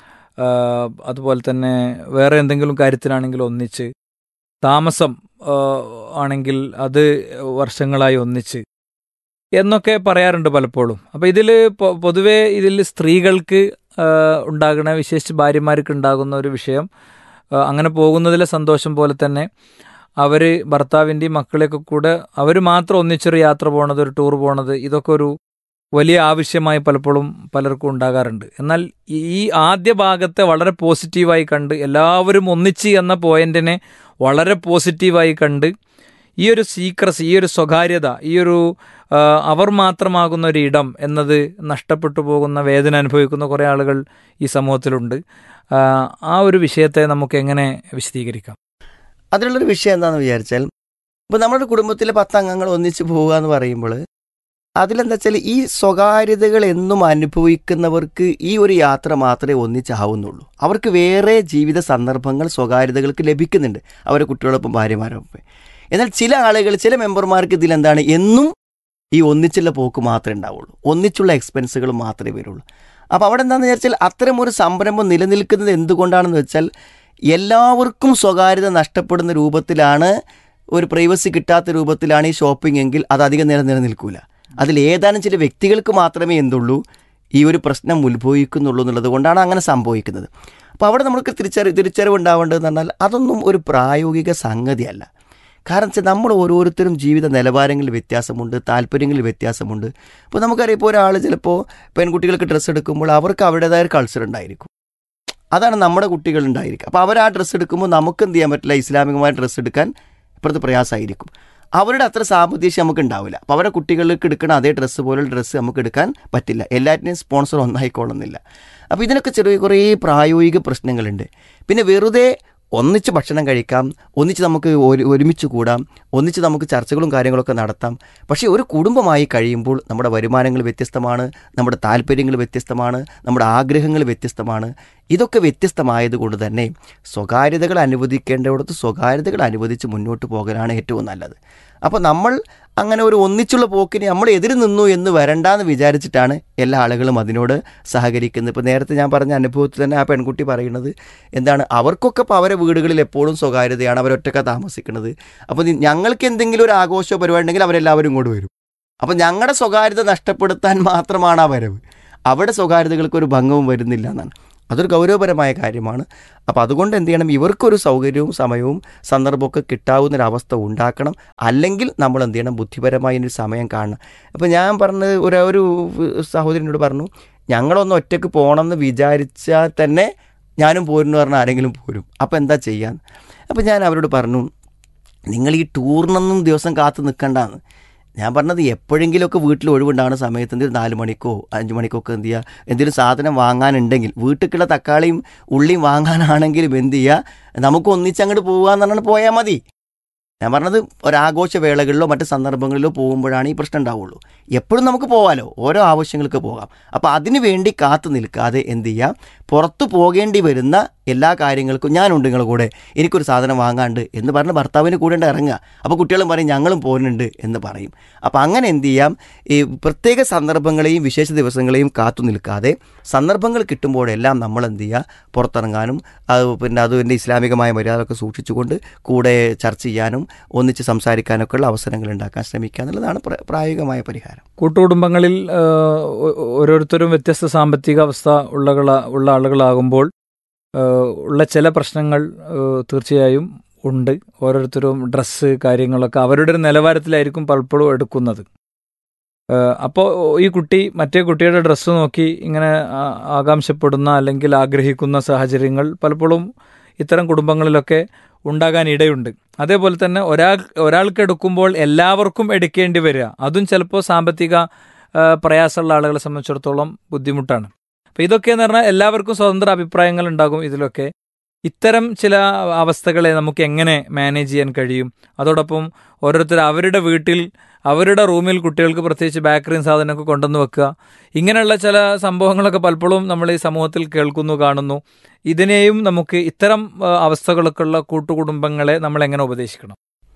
ആഹ് അതുപോലെ തന്നെ വേറെ എന്തെങ്കിലും കാര്യത്തിനാണെങ്കിൽ ഒന്നിച്ച് താമസം ആഹ് ആണെങ്കിൽ അത് വർഷങ്ങളായി ഒന്നിച്ച് എന്നൊക്കെ പറയാറുണ്ട് പലപ്പോഴും അപ്പോൾ ഇതിൽ പൊതുവേ ഇതിൽ സ്ത്രീകൾക്ക് ആഹ് ഉണ്ടാകുന്ന വിശേഷിച്ച് ഭാര്യമാർക്ക് ഉണ്ടാകുന്ന ഒരു വിഷയം ആഹ് അങ്ങനെ പോകുന്നതിലെ സന്തോഷം പോലെ തന്നെ അവർ ഭർത്താവിൻ്റെയും മക്കളെയൊക്കെ കൂടെ അവർ മാത്രം ഒന്നിച്ചൊരു യാത്ര പോണത് ഒരു ടൂർ പോണത് ഇതൊക്കെ ഒരു വലിയ ആവശ്യമായി പലപ്പോഴും പലർക്കും ഉണ്ടാകാറുണ്ട് എന്നാൽ ഈ- ഈ ആദ്യ ഭാഗത്തെ വളരെ പോസിറ്റീവായി കണ്ട് എല്ലാവരും ഒന്നിച്ച് എന്ന പോയിന്റിനെ വളരെ പോസിറ്റീവായി കണ്ട് ഈ ഒരു സീക്രസ് ഈ ഒരു സ്വകാര്യത ഈ ഒരു ആ, അവർ മാത്രമാകുന്ന ഒരു ഇടം എന്നത് നഷ്ടപ്പെട്ടു പോകുന്ന വേദന അനുഭവിക്കുന്ന കുറേ ആളുകൾ ഈ സമൂഹത്തിലുണ്ട് ആ, ആ ഒരു വിഷയത്തെ നമുക്ക് എങ്ങനെ വിശദീകരിക്കാം അതിലുള്ളൊരു വിഷയം എന്താണെന്ന് വിചാരിച്ചാൽ ഇപ്പോൾ നമ്മുടെ കുടുംബത്തിലെ പത്ത് അംഗങ്ങൾ ഒന്നിച്ച് പോവുക എന്ന് പറയുമ്പോൾ അതിലെന്താ വെച്ചാൽ ഈ സ്വകാര്യതകൾ എന്നും അനുഭവിക്കുന്നവർക്ക് ഈ ഒരു യാത്ര മാത്രമേ ഒന്നിച്ചാവുന്നുള്ളൂ അവർക്ക് വേറെ ജീവിത സന്ദർഭങ്ങൾ സ്വകാര്യതകൾക്ക് ലഭിക്കുന്നുണ്ട് അവരുടെ കുട്ടികളൊപ്പം ഭാര്യമാരൊപ്പം എന്നാൽ ചില ആളുകൾ ചില മെമ്പർമാർക്ക് ഇതിലെന്താണ് എന്നും ഈ ഒന്നിച്ചുള്ള പോക്ക് മാത്രമേ ഉണ്ടാവുള്ളൂ ഒന്നിച്ചുള്ള എക്സ്പെൻസുകൾ മാത്രമേ വരുള്ളൂ അപ്പോൾ അവിടെ എന്താണെന്ന് വിചാരിച്ചാൽ അത്തരം ഒരു സംരംഭം നിലനിൽക്കുന്നത് എന്തുകൊണ്ടാണെന്ന് വെച്ചാൽ എല്ലാവർക്കും സ്വകാര്യത നഷ്ടപ്പെടുന്ന രൂപത്തിലാണ് ഒരു പ്രൈവസി കിട്ടാത്ത രൂപത്തിലാണ് ഈ ഷോപ്പിംഗ് എങ്കിൽ അത് അധികം നേരം നിലനിൽക്കൂല അതിൽ ഏതാനും ചില വ്യക്തികൾക്ക് മാത്രമേ എന്തുള്ളൂ ഈ ഒരു പ്രശ്നം ഉത്ഭവിക്കുന്നുള്ളൂ എന്നുള്ളത് കൊണ്ടാണ് അങ്ങനെ സംഭവിക്കുന്നത് അപ്പോൾ അവിടെ നമുക്ക് തിരിച്ചറി തിരിച്ചറിവ് ഉണ്ടാവേണ്ടതെന്ന് പറഞ്ഞാൽ അതൊന്നും ഒരു പ്രായോഗിക സംഗതിയല്ല കാരണം വെച്ചാൽ നമ്മൾ ഓരോരുത്തരും ജീവിത നിലവാരങ്ങളിൽ വ്യത്യാസമുണ്ട് താല്പര്യങ്ങളിൽ വ്യത്യാസമുണ്ട് ഇപ്പോൾ നമുക്കറിയാം ഇപ്പോൾ ഒരാൾ ചിലപ്പോൾ പെൺകുട്ടികൾക്ക് ഡ്രസ്സ് എടുക്കുമ്പോൾ അവർക്ക് അവരുടേതായ ഒരു കൾച്ചർ ഉണ്ടായിരിക്കും അതാണ് നമ്മുടെ കുട്ടികൾ ഉണ്ടായിരിക്കുക അപ്പോൾ അവർ ആ ഡ്രസ്സ് എടുക്കുമ്പോൾ നമുക്ക് എന്ത് ചെയ്യാൻ പറ്റില്ല ഇസ്ലാമികമായ ഡ്രസ്സ് എടുക്കാൻ ഇപ്പുറത്ത് പ്രയാസമായിരിക്കും അവരുടെ അത്ര സാമ്പത്തിക നമുക്ക് ഉണ്ടാവില്ല അപ്പോൾ അവരുടെ കുട്ടികൾക്ക് എടുക്കുന്ന അതേ ഡ്രസ്സ് പോലുള്ള ഡ്രസ്സ് നമുക്ക് എടുക്കാൻ പറ്റില്ല എല്ലാറ്റിനെയും സ്പോൺസർ ഒന്നായിക്കൊള്ളുന്നില്ല അപ്പോൾ ഇതിനൊക്കെ ചെറിയ കുറേ പ്രായോഗിക പ്രശ്നങ്ങളുണ്ട് പിന്നെ വെറുതെ ഒന്നിച്ച് ഭക്ഷണം കഴിക്കാം ഒന്നിച്ച് നമുക്ക് ഒരു ഒരുമിച്ച് കൂടാം ഒന്നിച്ച് നമുക്ക് ചർച്ചകളും കാര്യങ്ങളൊക്കെ നടത്താം പക്ഷേ ഒരു കുടുംബമായി കഴിയുമ്പോൾ നമ്മുടെ വരുമാനങ്ങൾ വ്യത്യസ്തമാണ് നമ്മുടെ താല്പര്യങ്ങൾ വ്യത്യസ്തമാണ് നമ്മുടെ ആഗ്രഹങ്ങൾ വ്യത്യസ്തമാണ് ഇതൊക്കെ വ്യത്യസ്തമായതുകൊണ്ട് തന്നെ സ്വകാര്യതകൾ അനുവദിക്കേണ്ടിടത്ത് സ്വകാര്യതകൾ അനുവദിച്ച് മുന്നോട്ട് പോകാനാണ് ഏറ്റവും നല്ലത് അപ്പോൾ നമ്മൾ അങ്ങനെ ഒരു ഒന്നിച്ചുള്ള പോക്കിന് നമ്മൾ എതിര് നിന്നു എന്ന് വരണ്ടാന്ന് വിചാരിച്ചിട്ടാണ് എല്ലാ ആളുകളും അതിനോട് സഹകരിക്കുന്നത് ഇപ്പോൾ നേരത്തെ ഞാൻ പറഞ്ഞ അനുഭവത്തിൽ തന്നെ ആ പെൺകുട്ടി പറയുന്നത് എന്താണ് അവർക്കൊക്കെ ഇപ്പോൾ അവരെ വീടുകളിൽ എപ്പോഴും സ്വകാര്യതയാണ് അവരൊറ്റക്ക താമസിക്കുന്നത് അപ്പോൾ നി- ഞങ്ങൾക്ക് എന്തെങ്കിലും ഒരു ആഘോഷമോ പരിപാടി ഉണ്ടെങ്കിൽ അവരെല്ലാവരും ഇങ്ങോട്ട് വരും അപ്പോൾ ഞങ്ങളുടെ സ്വകാര്യത നഷ്ടപ്പെടുത്താൻ മാത്രമാണ് ആ വരവ് അവിടെ സ്വകാര്യതകൾക്ക് ഒരു ഭംഗവും വരുന്നില്ല എന്നാണ് അതൊരു ഗൗരവപരമായ കാര്യമാണ് അപ്പോൾ അതുകൊണ്ട് എന്ത് ചെയ്യണം ഇവർക്കൊരു സൗകര്യവും സമയവും സന്ദർഭമൊക്കെ കിട്ടാവുന്നൊരവസ്ഥ ഉണ്ടാക്കണം അല്ലെങ്കിൽ നമ്മൾ എന്ത് ചെയ്യണം ബുദ്ധിപരമായ ഒരു സമയം കാണണം അപ്പോൾ ഞാൻ പറഞ്ഞത് ഒരു ഒരു സഹോദരനോട് പറഞ്ഞു ഞങ്ങളൊന്ന് ഒറ്റയ്ക്ക് പോകണമെന്ന് വിചാരിച്ചാൽ തന്നെ ഞാനും പോരുന്നു പറഞ്ഞാൽ ആരെങ്കിലും പോരും അപ്പോൾ എന്താ ചെയ്യാൻ അപ്പോൾ ഞാൻ അവരോട് പറഞ്ഞു നിങ്ങൾ ഈ ടൂറിനൊന്നും ദിവസം കാത്തു നിൽക്കണ്ടെന്ന് ഞാൻ പറഞ്ഞത് എപ്പോഴെങ്കിലുമൊക്കെ വീട്ടിൽ ഒഴിവുണ്ടാകുന്ന സമയത്ത് എന്തെങ്കിലും നാല് മണിക്കോ അഞ്ച് മണിക്കോ ഒക്കെ എന്ത് ചെയ്യുക എന്തെങ്കിലും സാധനം വാങ്ങാനുണ്ടെങ്കിൽ വീട്ടിലേക്കുള്ള തക്കാളിയും ഉള്ളിയും വാങ്ങാനാണെങ്കിലും എന്ത് ചെയ്യുക നമുക്ക് ഒന്നിച്ചങ്ങോട്ട് പോകാന്ന് പറഞ്ഞാൽ പോയാൽ മതി ഞാൻ പറഞ്ഞത് ഒരാഘോഷ വേളകളിലോ മറ്റ് സന്ദർഭങ്ങളിലോ പോകുമ്പോഴാണ് ഈ പ്രശ്നം ഉണ്ടാവുള്ളൂ എപ്പോഴും നമുക്ക് പോകാമല്ലോ ഓരോ ആവശ്യങ്ങൾക്ക് പോകാം അപ്പോൾ അതിനു വേണ്ടി കാത്തു നിൽക്കാതെ എന്ത് ചെയ്യാം പുറത്തു പോകേണ്ടി വരുന്ന എല്ലാ കാര്യങ്ങൾക്കും ഞാനുണ്ട് നിങ്ങളുടെ കൂടെ എനിക്കൊരു സാധനം വാങ്ങാണ്ട് എന്ന് പറഞ്ഞ് ഭർത്താവിന് കൂടെ ഉണ്ട് ഇറങ്ങുക അപ്പോൾ കുട്ടികളും പറയും ഞങ്ങളും പോകുന്നുണ്ട് എന്ന് പറയും അപ്പോൾ അങ്ങനെ എന്ത് ചെയ്യാം ഈ പ്രത്യേക സന്ദർഭങ്ങളെയും വിശേഷ ദിവസങ്ങളെയും കാത്തു നിൽക്കാതെ സന്ദർഭങ്ങൾ കിട്ടുമ്പോഴെല്ലാം നമ്മൾ എന്ത് ചെയ്യുക പുറത്തിറങ്ങാനും അത് പിന്നെ അതിൻ്റെ ഇസ്ലാമികമായ മര്യാദകളൊക്കെ സൂക്ഷിച്ചുകൊണ്ട് കൂടെ ചർച്ച ചെയ്യാനും ഒന്നിച്ച് സംസാരിക്കാനൊക്കെ ഉള്ള അവസരങ്ങൾ ഉണ്ടാക്കാൻ ശ്രമിക്കുക എന്നുള്ളതാണ് പ്ര- പ്രായോഗികമായ പരിഹാരം കൂട്ടുകുടുംബങ്ങളിൽ ആ, ഓ- ഓരോരുത്തരും വ്യത്യസ്ത സാമ്പത്തിക അവസ്ഥ ഉള്ളകള ഉള്ള ആളുകളാകുമ്പോൾ ആ, ഉള്ള ചില പ്രശ്നങ്ങൾ ആ, തീർച്ചയായും ഉണ്ട് ഓരോരുത്തരും ഡ്രസ്സ് കാര്യങ്ങളൊക്കെ അവരുടെ ഒരു നിലവാരത്തിലായിരിക്കും പലപ്പോഴും എടുക്കുന്നത് അപ്പോൾ ഈ കുട്ടി മറ്റേ കുട്ടിയുടെ ഡ്രസ്സ് നോക്കി ഇങ്ങനെ ആ- ആകാംക്ഷപ്പെടുന്ന അല്ലെങ്കിൽ ആഗ്രഹിക്കുന്ന സാഹചര്യങ്ങൾ പലപ്പോഴും ഇത്തരം കുടുംബങ്ങളിലൊക്കെ ഉണ്ടാകാൻ ഇടയുണ്ട് അതേപോലെ തന്നെ ഒരാൾ ഒരാൾക്ക് എടുക്കുമ്പോൾ എല്ലാവർക്കും എടുക്കേണ്ടി വരിക അതും ചിലപ്പോൾ സാമ്പത്തിക ആ, പ്രയാസമുള്ള ആളുകളെ സംബന്ധിച്ചിടത്തോളം ബുദ്ധിമുട്ടാണ് അപ്പോൾ ഇതൊക്കെ എന്ന് പറഞ്ഞാൽ എല്ലാവർക്കും സ്വതന്ത്ര അഭിപ്രായങ്ങൾ ഉണ്ടാകും ഇതിലൊക്കെ ഇത്തരം ചില അവസ്ഥകളെ നമുക്ക് എങ്ങനെ മാനേജ് ചെയ്യാൻ കഴിയും അതോടൊപ്പം ഓരോരുത്തർ അവരുടെ വീട്ടിൽ അവരുടെ റൂമിൽ കുട്ടികൾക്ക് പ്രത്യേകിച്ച് ബേക്കറിയും സാധനമൊക്കെ കൊണ്ടുവന്ന് വെക്കുക ഇങ്ങനെയുള്ള ചില സംഭവങ്ങളൊക്കെ പലപ്പോഴും നമ്മൾ ഈ സമൂഹത്തിൽ കേൾക്കുന്നു കാണുന്നു ഇതിനെയും നമുക്ക് ഇത്തരം ആ, അവസ്ഥകളൊക്കെ ഉള്ള കൂട്ടുകുടുംബങ്ങളെ നമ്മൾ എങ്ങനെ ഉപദേശിക്കണം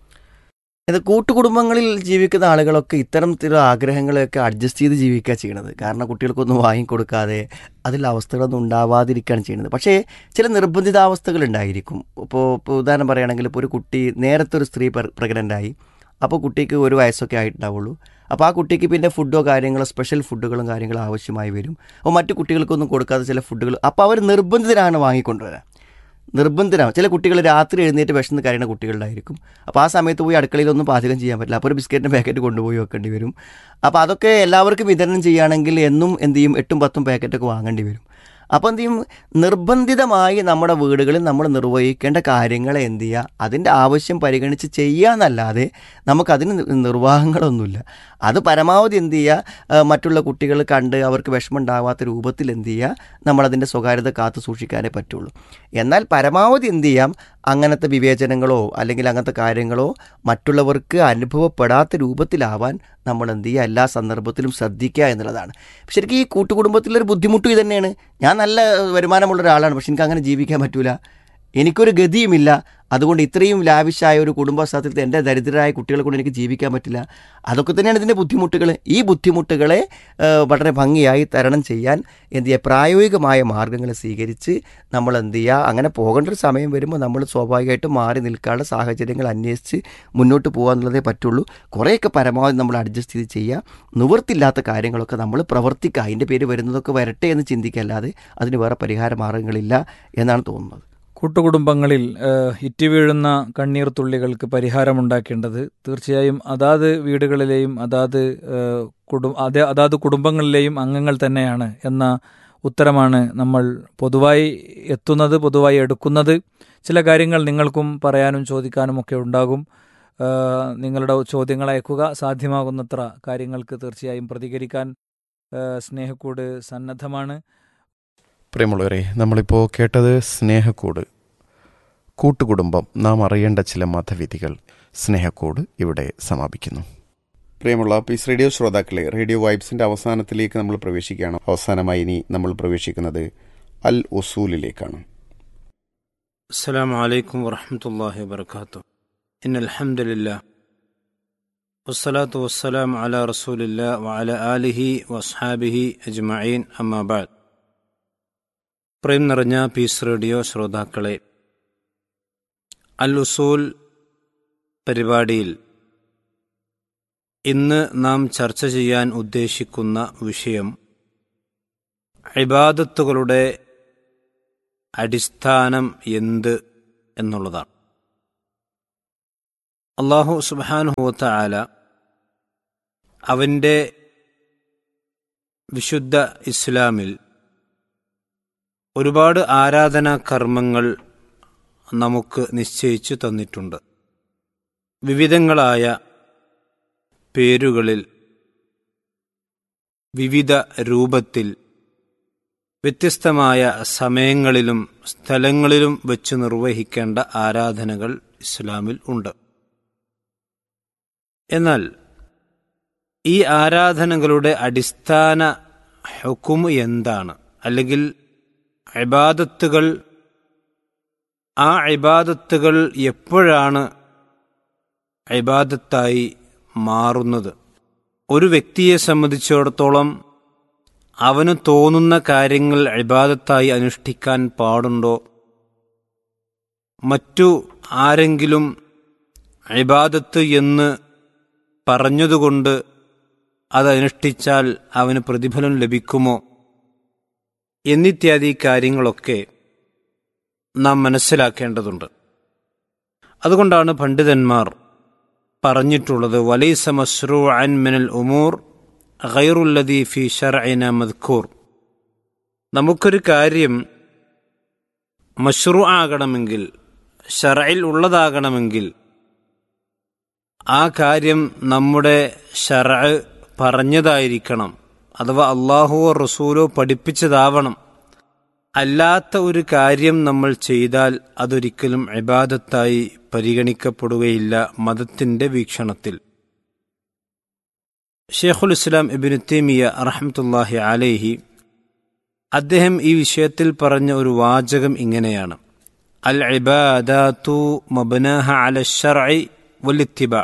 ഇത് കൂട്ടുകുടുംബങ്ങളിൽ ജീവിക്കുന്ന ആളുകളൊക്കെ ഇത്തരത്തിലുള്ള ആഗ്രഹങ്ങളെയൊക്കെ അഡ്ജസ്റ്റ് ചെയ്ത് ജീവിക്കുക ചെയ്യണത് കാരണം കുട്ടികൾക്കൊന്നും വാങ്ങിക്കൊടുക്കാതെ അതിൽ അവസ്ഥകളൊന്നും ഉണ്ടാവാതിരിക്കുകയാണ് ചെയ്യുന്നത് പക്ഷേ ചില നിർബന്ധിതാവസ്ഥകൾ ഉണ്ടായിരിക്കും ഇപ്പോൾ ഇപ്പോൾ ഉദാഹരണം പറയുകയാണെങ്കിൽ ഇപ്പോൾ ഒരു കുട്ടി നേരത്തെ ഒരു സ്ത്രീ പ്രഗ്നൻ്റ് ആയി അപ്പോൾ കുട്ടിക്ക് ഒരു വയസ്സൊക്കെ ആയിട്ടുണ്ടാവുള്ളൂ അപ്പോൾ ആ കുട്ടിക്ക് പിന്നെ ഫുഡോ കാര്യങ്ങളോ സ്പെഷ്യൽ ഫുഡുകളും കാര്യങ്ങളും ആവശ്യമായി വരും അപ്പോൾ മറ്റു കുട്ടികൾക്കൊന്നും കൊടുക്കാതെ ചില ഫുഡുകൾ അപ്പോൾ അവർ നിർബന്ധിതരാണ് വാങ്ങിക്കൊണ്ടുവരാൻ നിർബന്ധരാണ് ചില കുട്ടികൾ രാത്രി എഴുന്നേറ്റ് വിശന്ന് കരയുന്ന കുട്ടികളുണ്ടായിരിക്കും അപ്പോൾ ആ സമയത്ത് പോയി അടുക്കളയിലൊന്നും പാചകം ചെയ്യാൻ പറ്റില്ല അപ്പോൾ ഒരു ബിസ്ക്കറ്റിൻ്റെ പാക്കറ്റ് കൊണ്ടുപോയി വെക്കേണ്ടി വരും അപ്പോൾ അതൊക്കെ എല്ലാവർക്കും വിതരണം ചെയ്യുകയാണെങ്കിൽ എന്നും എന്ത് ചെയ്യും എട്ടും പത്തും പാക്കറ്റൊക്കെ വാങ്ങേണ്ടി വരും അപ്പോൾ എന്ത് ചെയ്യും നിർബന്ധിതമായി നമ്മുടെ വീടുകളിൽ നമ്മൾ നിർവഹിക്കേണ്ട കാര്യങ്ങളെ എന്ത് ചെയ്യുക അതിൻ്റെ ആവശ്യം പരിഗണിച്ച് ചെയ്യുക എന്നല്ലാതെ നമുക്കതിന് നി- നിർവാഹങ്ങളൊന്നുമില്ല അത് പരമാവധി എന്ത് ചെയ്യുക ആ, മറ്റുള്ള കുട്ടികൾ കണ്ട് അവർക്ക് വിഷമമുണ്ടാവാത്ത രൂപത്തിൽ എന്ത് ചെയ്യുക നമ്മളതിൻ്റെ സ്വകാര്യത കാത്തു സൂക്ഷിക്കാനേ പറ്റുള്ളൂ എന്നാൽ പരമാവധി എന്ത് ചെയ്യാം അങ്ങനത്തെ വിവേചനങ്ങളോ അല്ലെങ്കിൽ അങ്ങനത്തെ കാര്യങ്ങളോ മറ്റുള്ളവർക്ക് അനുഭവപ്പെടാത്ത രൂപത്തിലാവാൻ നമ്മൾ എന്ത് ചെയ്യുക എല്ലാ സന്ദർഭത്തിലും ശ്രദ്ധിക്കുക എന്നുള്ളതാണ് ശരിക്കും ഈ കൂട്ടുകുടുംബത്തിലൊരു ബുദ്ധിമുട്ടും ഇത് തന്നെയാണ് ഞാൻ നല്ല വരുമാനമുള്ള ഒരാളാണ് പക്ഷെ എനിക്ക് അങ്ങനെ ജീവിക്കാൻ പറ്റൂല എനിക്കൊരു ഗതിയുമില്ല അതുകൊണ്ട് ഇത്രയും ലാവിഷായ ഒരു കുടുംബസ്ഥാനത്തിൽ എൻ്റെ ദരിദ്രരായ കുട്ടികളെ കൊണ്ട് എനിക്ക് ജീവിക്കാൻ പറ്റില്ല അതൊക്കെ തന്നെയാണ് ഇതിൻ്റെ ബുദ്ധിമുട്ടുകൾ ഈ ബുദ്ധിമുട്ടുകളെ ആ, വളരെ ഭംഗിയായി തരണം ചെയ്യാൻ എന്ത് ചെയ്യുക പ്രായോഗികമായ മാർഗ്ഗങ്ങൾ സ്വീകരിച്ച് നമ്മൾ എന്ത് ചെയ്യുക അങ്ങനെ പോകേണ്ട ഒരു സമയം വരുമ്പോൾ നമ്മൾ സ്വാഭാവികമായിട്ടും മാറി നിൽക്കാനുള്ള സാഹചര്യങ്ങൾ അന്വേഷിച്ച് മുന്നോട്ട് പോകാന്നുള്ളതേ പറ്റുള്ളൂ കുറേയൊക്കെ പരമാവധി നമ്മൾ അഡ്ജസ്റ്റ് ചെയ്ത് ചെയ്യുക നിവൃത്തില്ലാത്ത കാര്യങ്ങളൊക്കെ നമ്മൾ പ്രവർത്തിക്കുക അതിൻ്റെ പേര് വരുന്നതൊക്കെ വരട്ടെ എന്ന് ചിന്തിക്കല്ലാതെ അതിന് വേറെ പരിഹാര മാർഗ്ഗങ്ങളില്ല എന്നാണ് തോന്നുന്നത് കൂട്ടുകുടുംബങ്ങളിൽ ഏഹ്, ഇറ്റി വീഴുന്ന കണ്ണീർ തുള്ളികൾക്ക് പരിഹാരമുണ്ടാക്കേണ്ടത് തീർച്ചയായും അതാത് വീടുകളിലെയും അതാത് ഏഹ്, കുടും അതേ അതാത് കുടുംബങ്ങളിലെയും അംഗങ്ങൾ തന്നെയാണ് എന്ന ഉത്തരമാണ് നമ്മൾ പൊതുവായി എത്തുന്നത് പൊതുവായി എടുക്കുന്നത് ചില കാര്യങ്ങൾ നിങ്ങൾക്കും പറയാനും ചോദിക്കാനും ഒക്കെ ഉണ്ടാകും ഏഹ്, നിങ്ങളുടെ ചോദ്യങ്ങൾ അയക്കുക സാധ്യമാകുന്നത്ര കാര്യങ്ങൾക്ക് തീർച്ചയായും പ്രതികരിക്കാൻ ഏഹ്, സ്നേഹക്കൂട് സന്നദ്ധമാണ് പ്രിയമുള്ളവരെ നമ്മളിപ്പോൾ കേട്ടത് സ്നേഹക്കൂട് കൂട്ടുകുടുംബം നാം അറിയേണ്ട ചില മതവിധികൾ സ്നേഹക്കൂട് ഇവിടെ സമാപിക്കുന്നു പ്രിയമുള്ള പീസ് റേഡിയോ ശ്രോതാക്കളെ റേഡിയോ വൈബ്സിന്റെ അവസാനത്തിലേക്ക് നമ്മൾ പ്രവേശിക്കുകയാണ് അവസാനമായി ഇനി നമ്മൾ പ്രവേശിക്കുന്നത് അൽ ഉസൂലിലേക്കാണ് السلام عليكم ورحمة الله وبركاته إن الحمد لله والصلاة والسلام على رسول الله وعلى آله وأصحابه أجمعين أما بعد പ്രേം നിറഞ്ഞ പീസ് റേഡിയോ ശ്രോതാക്കളെ അൽ ഉസൂൽ പരിപാടിയിൽ ഇന്ന് നാം ചർച്ച ചെയ്യാൻ ഉദ്ദേശിക്കുന്ന വിഷയം ഇബാദത്തുകളുടെ അടിസ്ഥാനം എന്ത് എന്നുള്ളതാണ് അള്ളാഹു സുബാനുഹൂത്ത ആല അവൻ്റെ വിശുദ്ധ ഇസ്ലാമിൽ ഒരുപാട് ആരാധനാ കർമ്മങ്ങൾ നമുക്ക് നിശ്ചയിച്ചു തന്നിട്ടുണ്ട് വിവിധങ്ങളായ പേരുകളിൽ വിവിധ രൂപത്തിൽ വ്യത്യസ്തമായ സമയങ്ങളിലും സ്ഥലങ്ങളിലും വെച്ച് നിർവഹിക്കേണ്ട ആരാധനകൾ ഇസ്ലാമിൽ ഉണ്ട് എന്നാൽ ഈ ആരാധനകളുടെ അടിസ്ഥാന ഹുക്കും എന്താണ് അല്ലെങ്കിൽ ഇബാദത്തുകൾ ആ ഇബാദത്തുകൾ എപ്പോഴാണ് ഇബാദത്തായി മാറുന്നത് ഒരു വ്യക്തിയെ സംബന്ധിച്ചിടത്തോളം അവന് തോന്നുന്ന കാര്യങ്ങൾ ഇബാദത്തായി അനുഷ്ഠിക്കാൻ പാടുണ്ടോ മറ്റു ആരെങ്കിലും ഇബാദത്ത് എന്ന് പറഞ്ഞതുകൊണ്ട് അത് അനുഷ്ഠിച്ചാൽ അവന് പ്രതിഫലം ലഭിക്കുമോ എന്നിത്യാദി കാര്യങ്ങളൊക്കെ നാം മനസ്സിലാക്കേണ്ടതുണ്ട് അതുകൊണ്ടാണ് പണ്ഡിതന്മാർ പറഞ്ഞിട്ടുള്ളത് വലൈസ മസ്റൂ അൻ മിനൽ ഉമൂർ ഖൈറുല്ലദി ഫി ഷർഇന മദ്കൂർ നമുക്കൊരു കാര്യം മഷ്റൂ ആകണമെങ്കിൽ ഷറയിൽ ഉള്ളതാകണമെങ്കിൽ ആ കാര്യം നമ്മുടെ ഷറ പറഞ്ഞതായിരിക്കണം അഥവാ അള്ളാഹുവോ റസൂലോ പഠിപ്പിച്ചതാവണം അല്ലാത്ത ഒരു കാര്യം നമ്മൾ ചെയ്താൽ അതൊരിക്കലും ഇബാദത്തായി പരിഗണിക്കപ്പെടുകയില്ല മതത്തിന്റെ വീക്ഷണത്തിൽ ഷേഖുൽ ഇസ്ലാം ഇബിന് തേമിയ റഹമത്തുല്ലാഹി അലേഹി അദ്ദേഹം ഈ വിഷയത്തിൽ പറഞ്ഞ ഒരു വാചകം ഇങ്ങനെയാണ് അൽ ഇബാദാത്തു മബ്നാഹ അല ഷർഇ വലിത്തിബ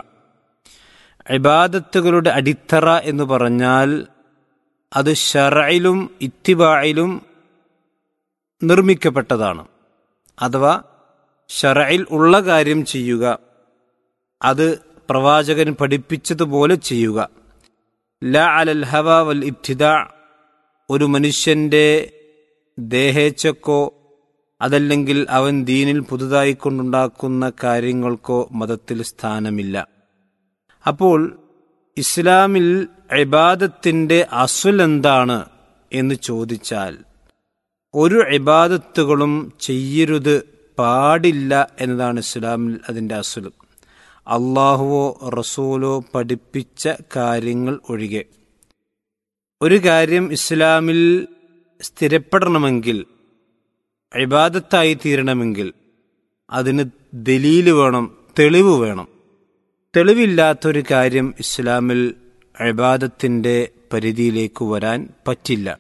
ഇബാദത്തുകളുടെ അടിത്തറ എന്ന് പറഞ്ഞാൽ അത് ഷറയിലും ഇത്തിബായിലും നിർമ്മിക്കപ്പെട്ടതാണ് അഥവാ ഷറയിൽ ഉള്ള കാര്യം ചെയ്യുക അത് പ്രവാചകൻ പഠിപ്പിച്ചതുപോലെ ചെയ്യുക ല അലൽ ഹവ വൽ ഇബ്തിദ ഒരു മനുഷ്യന്റെ ദേഹേച്ഛക്കോ അതല്ലെങ്കിൽ അവൻ ദീനിൽ പുതുതായി കൊണ്ടുണ്ടാക്കുന്ന കാര്യങ്ങൾക്കോ മതത്തിൽ സ്ഥാനമില്ല അപ്പോൾ ഇസ്ലാമിൽ ഇബാദത്തിന്റെ അസുൽ എന്താണ് എന്ന് ചോദിച്ചാൽ ഒരു ഇബാദത്തുകളും ചെയ്യരുത് പാടില്ല എന്നതാണ് ഇസ്ലാമിൽ അതിൻ്റെ അസുൽ അള്ളാഹുവോ റസൂലോ പഠിപ്പിച്ച കാര്യങ്ങൾ ഒഴികെ ഒരു കാര്യം ഇസ്ലാമിൽ സ്ഥിരപ്പെടണമെങ്കിൽ ഇബാദത്തായി തീരണമെങ്കിൽ അതിന് ദലീല് വേണം തെളിവ് വേണം തെളിവില്ലാത്തൊരു കാര്യം ഇസ്ലാമിൽ ഇബാദത്തിന്റെ പരിധിയിലേക്ക് വരാൻ പറ്റില്ല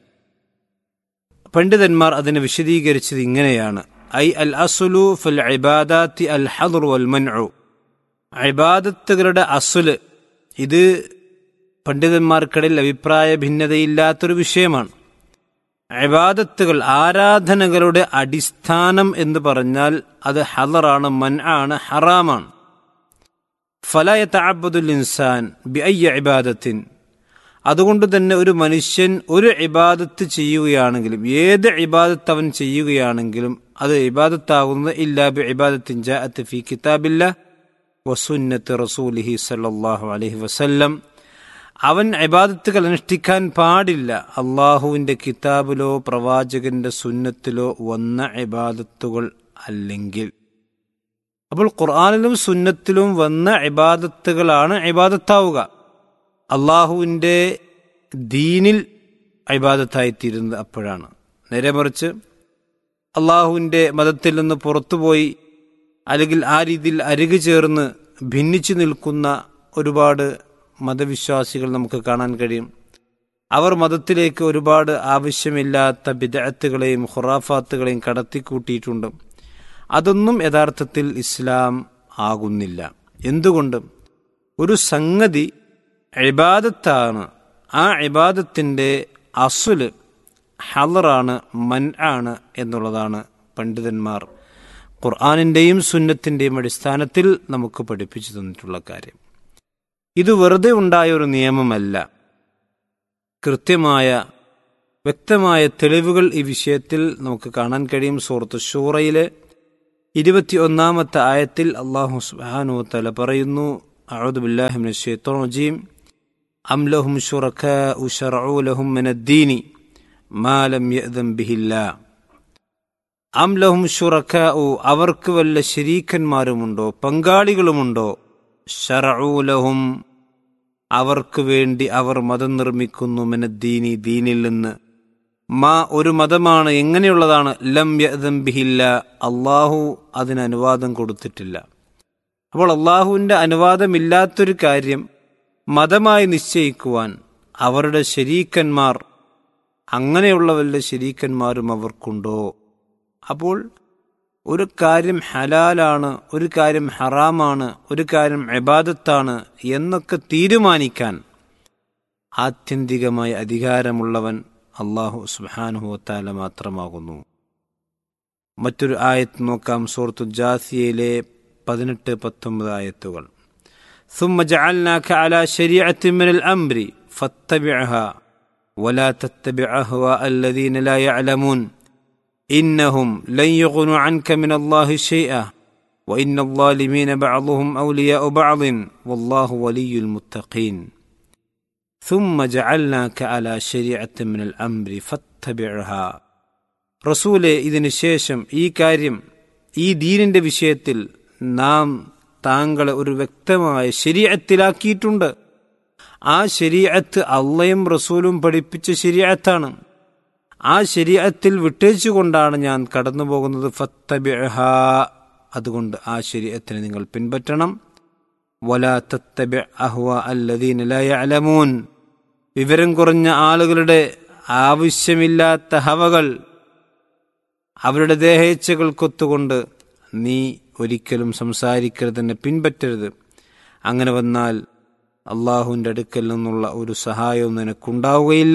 പണ്ഡിതന്മാർ അതിനെ വിശദീകരിച്ചത് ഇങ്ങനെയാണ് ഐ അൽ അസുലു ഫൽ ഇബാദാത്തി അൽ ഹദർ വൽ മൻഉ ഇബാദത്തുകളുടെ അസുല് ഇത് പണ്ഡിതന്മാർക്കിടയിൽ അഭിപ്രായ ഭിന്നതയില്ലാത്തൊരു വിഷയമാണ് ഇബാദത്തുകൾ ആരാധനകളുടെ അടിസ്ഥാനം എന്ന് പറഞ്ഞാൽ അത് ഹലറാണ് മൻ ആണ് ഹറാമാണ് ഫലയ തഅബദുൽ ഇൻസാൻ ബി അയ്യ ഇബാദത്തിൻ അതുകൊണ്ട് തന്നെ ഒരു മനുഷ്യൻ ഒരു ഇബാദത്ത് ചെയ്യുകയാണെങ്കിലും ഏത് ഇബാദത്ത് അവൻ ചെയ്യുകയാണെങ്കിലും അത് ഇബാദത്താകുന്നത് ഇല്ലാ ബി ഇബാദത്തിൻ ജാഅത്ത് ഫി കിതാബില്ല വസുന്നത്ത് റസൂലിഹി സല്ലല്ലാഹു അലൈഹി വസല്ലം അവൻ ഇബാദത്തുകൾ അനുഷ്ഠിക്കാൻ പാടില്ല അള്ളാഹുവിന്റെ കിതാബിലോ പ്രവാചകന്റെ സുന്നത്തിലോ വന്ന ഇബാദത്തുകൾ അല്ലെങ്കിൽ അപ്പോൾ ഖുർആാനിലും സുന്നത്തിലും വന്ന ഇബാദത്തുകളാണ് ഇബാദത്താവുക അള്ളാഹുവിൻ്റെ ദീനിൽ ഇബാദത്തായിത്തീരുന്നത് അപ്പോഴാണ് നേരെ മറിച്ച് അള്ളാഹുവിൻ്റെ മതത്തിൽ നിന്ന് പുറത്തുപോയി അല്ലെങ്കിൽ ആ രീതിയിൽ അരുകു ചേർന്ന് ഭിന്നിച്ചു നിൽക്കുന്ന ഒരുപാട് മതവിശ്വാസികൾ നമുക്ക് കാണാൻ കഴിയും അവർ മതത്തിലേക്ക് ഒരുപാട് ആവശ്യമില്ലാത്ത ബിദഅത്തുകളെയും ഖുറാഫാത്തുകളെയും കടത്തിക്കൂട്ടിയിട്ടുണ്ട് അതൊന്നും യഥാർത്ഥത്തിൽ ഇസ്ലാം ആകുന്നില്ല എന്തുകൊണ്ട് ഒരു സംഗതി ഇബാദത്താണ് ആ ഇബാദത്തിൻ്റെ അസുല് ഹലറാണ് മൻ ആണ് എന്നുള്ളതാണ് പണ്ഡിതന്മാർ ഖുർആാനിൻ്റെയും സുന്നത്തിൻ്റെയും അടിസ്ഥാനത്തിൽ നമുക്ക് പഠിപ്പിച്ചു തന്നിട്ടുള്ള കാര്യം ഇത് വെറുതെ ഉണ്ടായ ഒരു നിയമമല്ല കൃത്യമായ വ്യക്തമായ തെളിവുകൾ ഈ വിഷയത്തിൽ നമുക്ക് കാണാൻ കഴിയും സൂറത്ത് ഷൂറയിലെ ഇരുപത്തി ഒന്നാമത്തെ ആയത്തിൽ അള്ളാഹു സുബ്ഹാനഹു വതആല പറയുന്നു അഊദു ബില്ലാഹി മിനശ് ശൈത്വാനിർ റജീം അം ലഹും ശുറകാഉ ശറഉ ലഹും മിനദ്ദീനി മാ ലം യഅ്ദൻ ബിഹില്ലാ അം ലഹും ശുറകാഉ അവർക്ക് വല്ല ശരീക്കന്മാരുമുണ്ടോ പങ്കാളികളുമുണ്ടോ ശറഉ ലഹും അവർക്ക് വേണ്ടി അവർ മതം നിർമ്മിക്കുന്നു മിനദ്ദീനി ദീനിൽ നിന്ന് മാ ഒരു മതമാണ് എങ്ങനെയുള്ളതാണ് ലം യഅ്ദൻ ബിഹില്ല അള്ളാഹു അതിന് അനുവാദം കൊടുത്തിട്ടില്ല അപ്പോൾ അള്ളാഹുവിൻ്റെ അനുവാദമില്ലാത്തൊരു കാര്യം മതമായി നിശ്ചയിക്കുവാൻ അവരുടെ ശരീക്കന്മാർ അങ്ങനെയുള്ള വല്ല ശരീക്കന്മാരും അവർക്കുണ്ടോ അപ്പോൾ ഒരു കാര്യം ഹലാലാണ് ഒരു കാര്യം ഹറാമാണ് ഒരു കാര്യം എബാദത്താണ് എന്നൊക്കെ തീരുമാനിക്കാൻ ആത്യന്തികമായി അധികാരമുള്ളവൻ അള്ളാഹു സുബാനുഹുത്താല മാത്രമാകുന്നു മറ്റൊരു ആയത്ത് നോക്കാം സൂറത്തു ജാസിയയിലെ പതിനെട്ട് പത്തൊമ്പത് ആയത്തുകൾ ثم جعلناك على شريعة من الأمر فاتبعها ولا تتبع أهواء الذين لا يعلمون إنهم لن يغنوا عنك من الله شيئا وإن الظالمين بعضهم أولياء بعض والله ولي المتقين ثم جعلناك على شريعة من الأمر فاتبعها റസൂലെ ഇതിനു ശേഷം ഈ കാര്യം ഈ ദീനിന്റെ വിഷയത്തിൽ നാം താങ്കളെ ഒരു വ്യക്തമായ ശരീരത്തിലാക്കിയിട്ടുണ്ട് ആ ശരീരത്ത് അള്ളയും റസൂലും പഠിപ്പിച്ച ശരീരത്താണ് ആ ശരീരത്തിൽ വിട്ടേച്ചുകൊണ്ടാണ് ഞാൻ കടന്നു പോകുന്നത് ഫത്തബിഹ അതുകൊണ്ട് ആ ശരീരത്തിനെ നിങ്ങൾ പിൻപറ്റണം വലാ തത്തബി അഹ്വ അല്ലദീന ലാ യഅലമൂൻ വിവരം കുറഞ്ഞ ആളുകളുടെ ആവശ്യമില്ലാത്ത ഹവകൾ അവരുടെ ദേഹേച്ഛകൾക്കൊത്തുകൊണ്ട് നീ ഒരിക്കലും സംസാരിക്കരുതെന്നെ പിൻപറ്റരുത് അങ്ങനെ വന്നാൽ അള്ളാഹുവിൻ്റെ അടുക്കൽ നിന്നുള്ള ഒരു സഹായവും നിനക്കുണ്ടാവുകയില്ല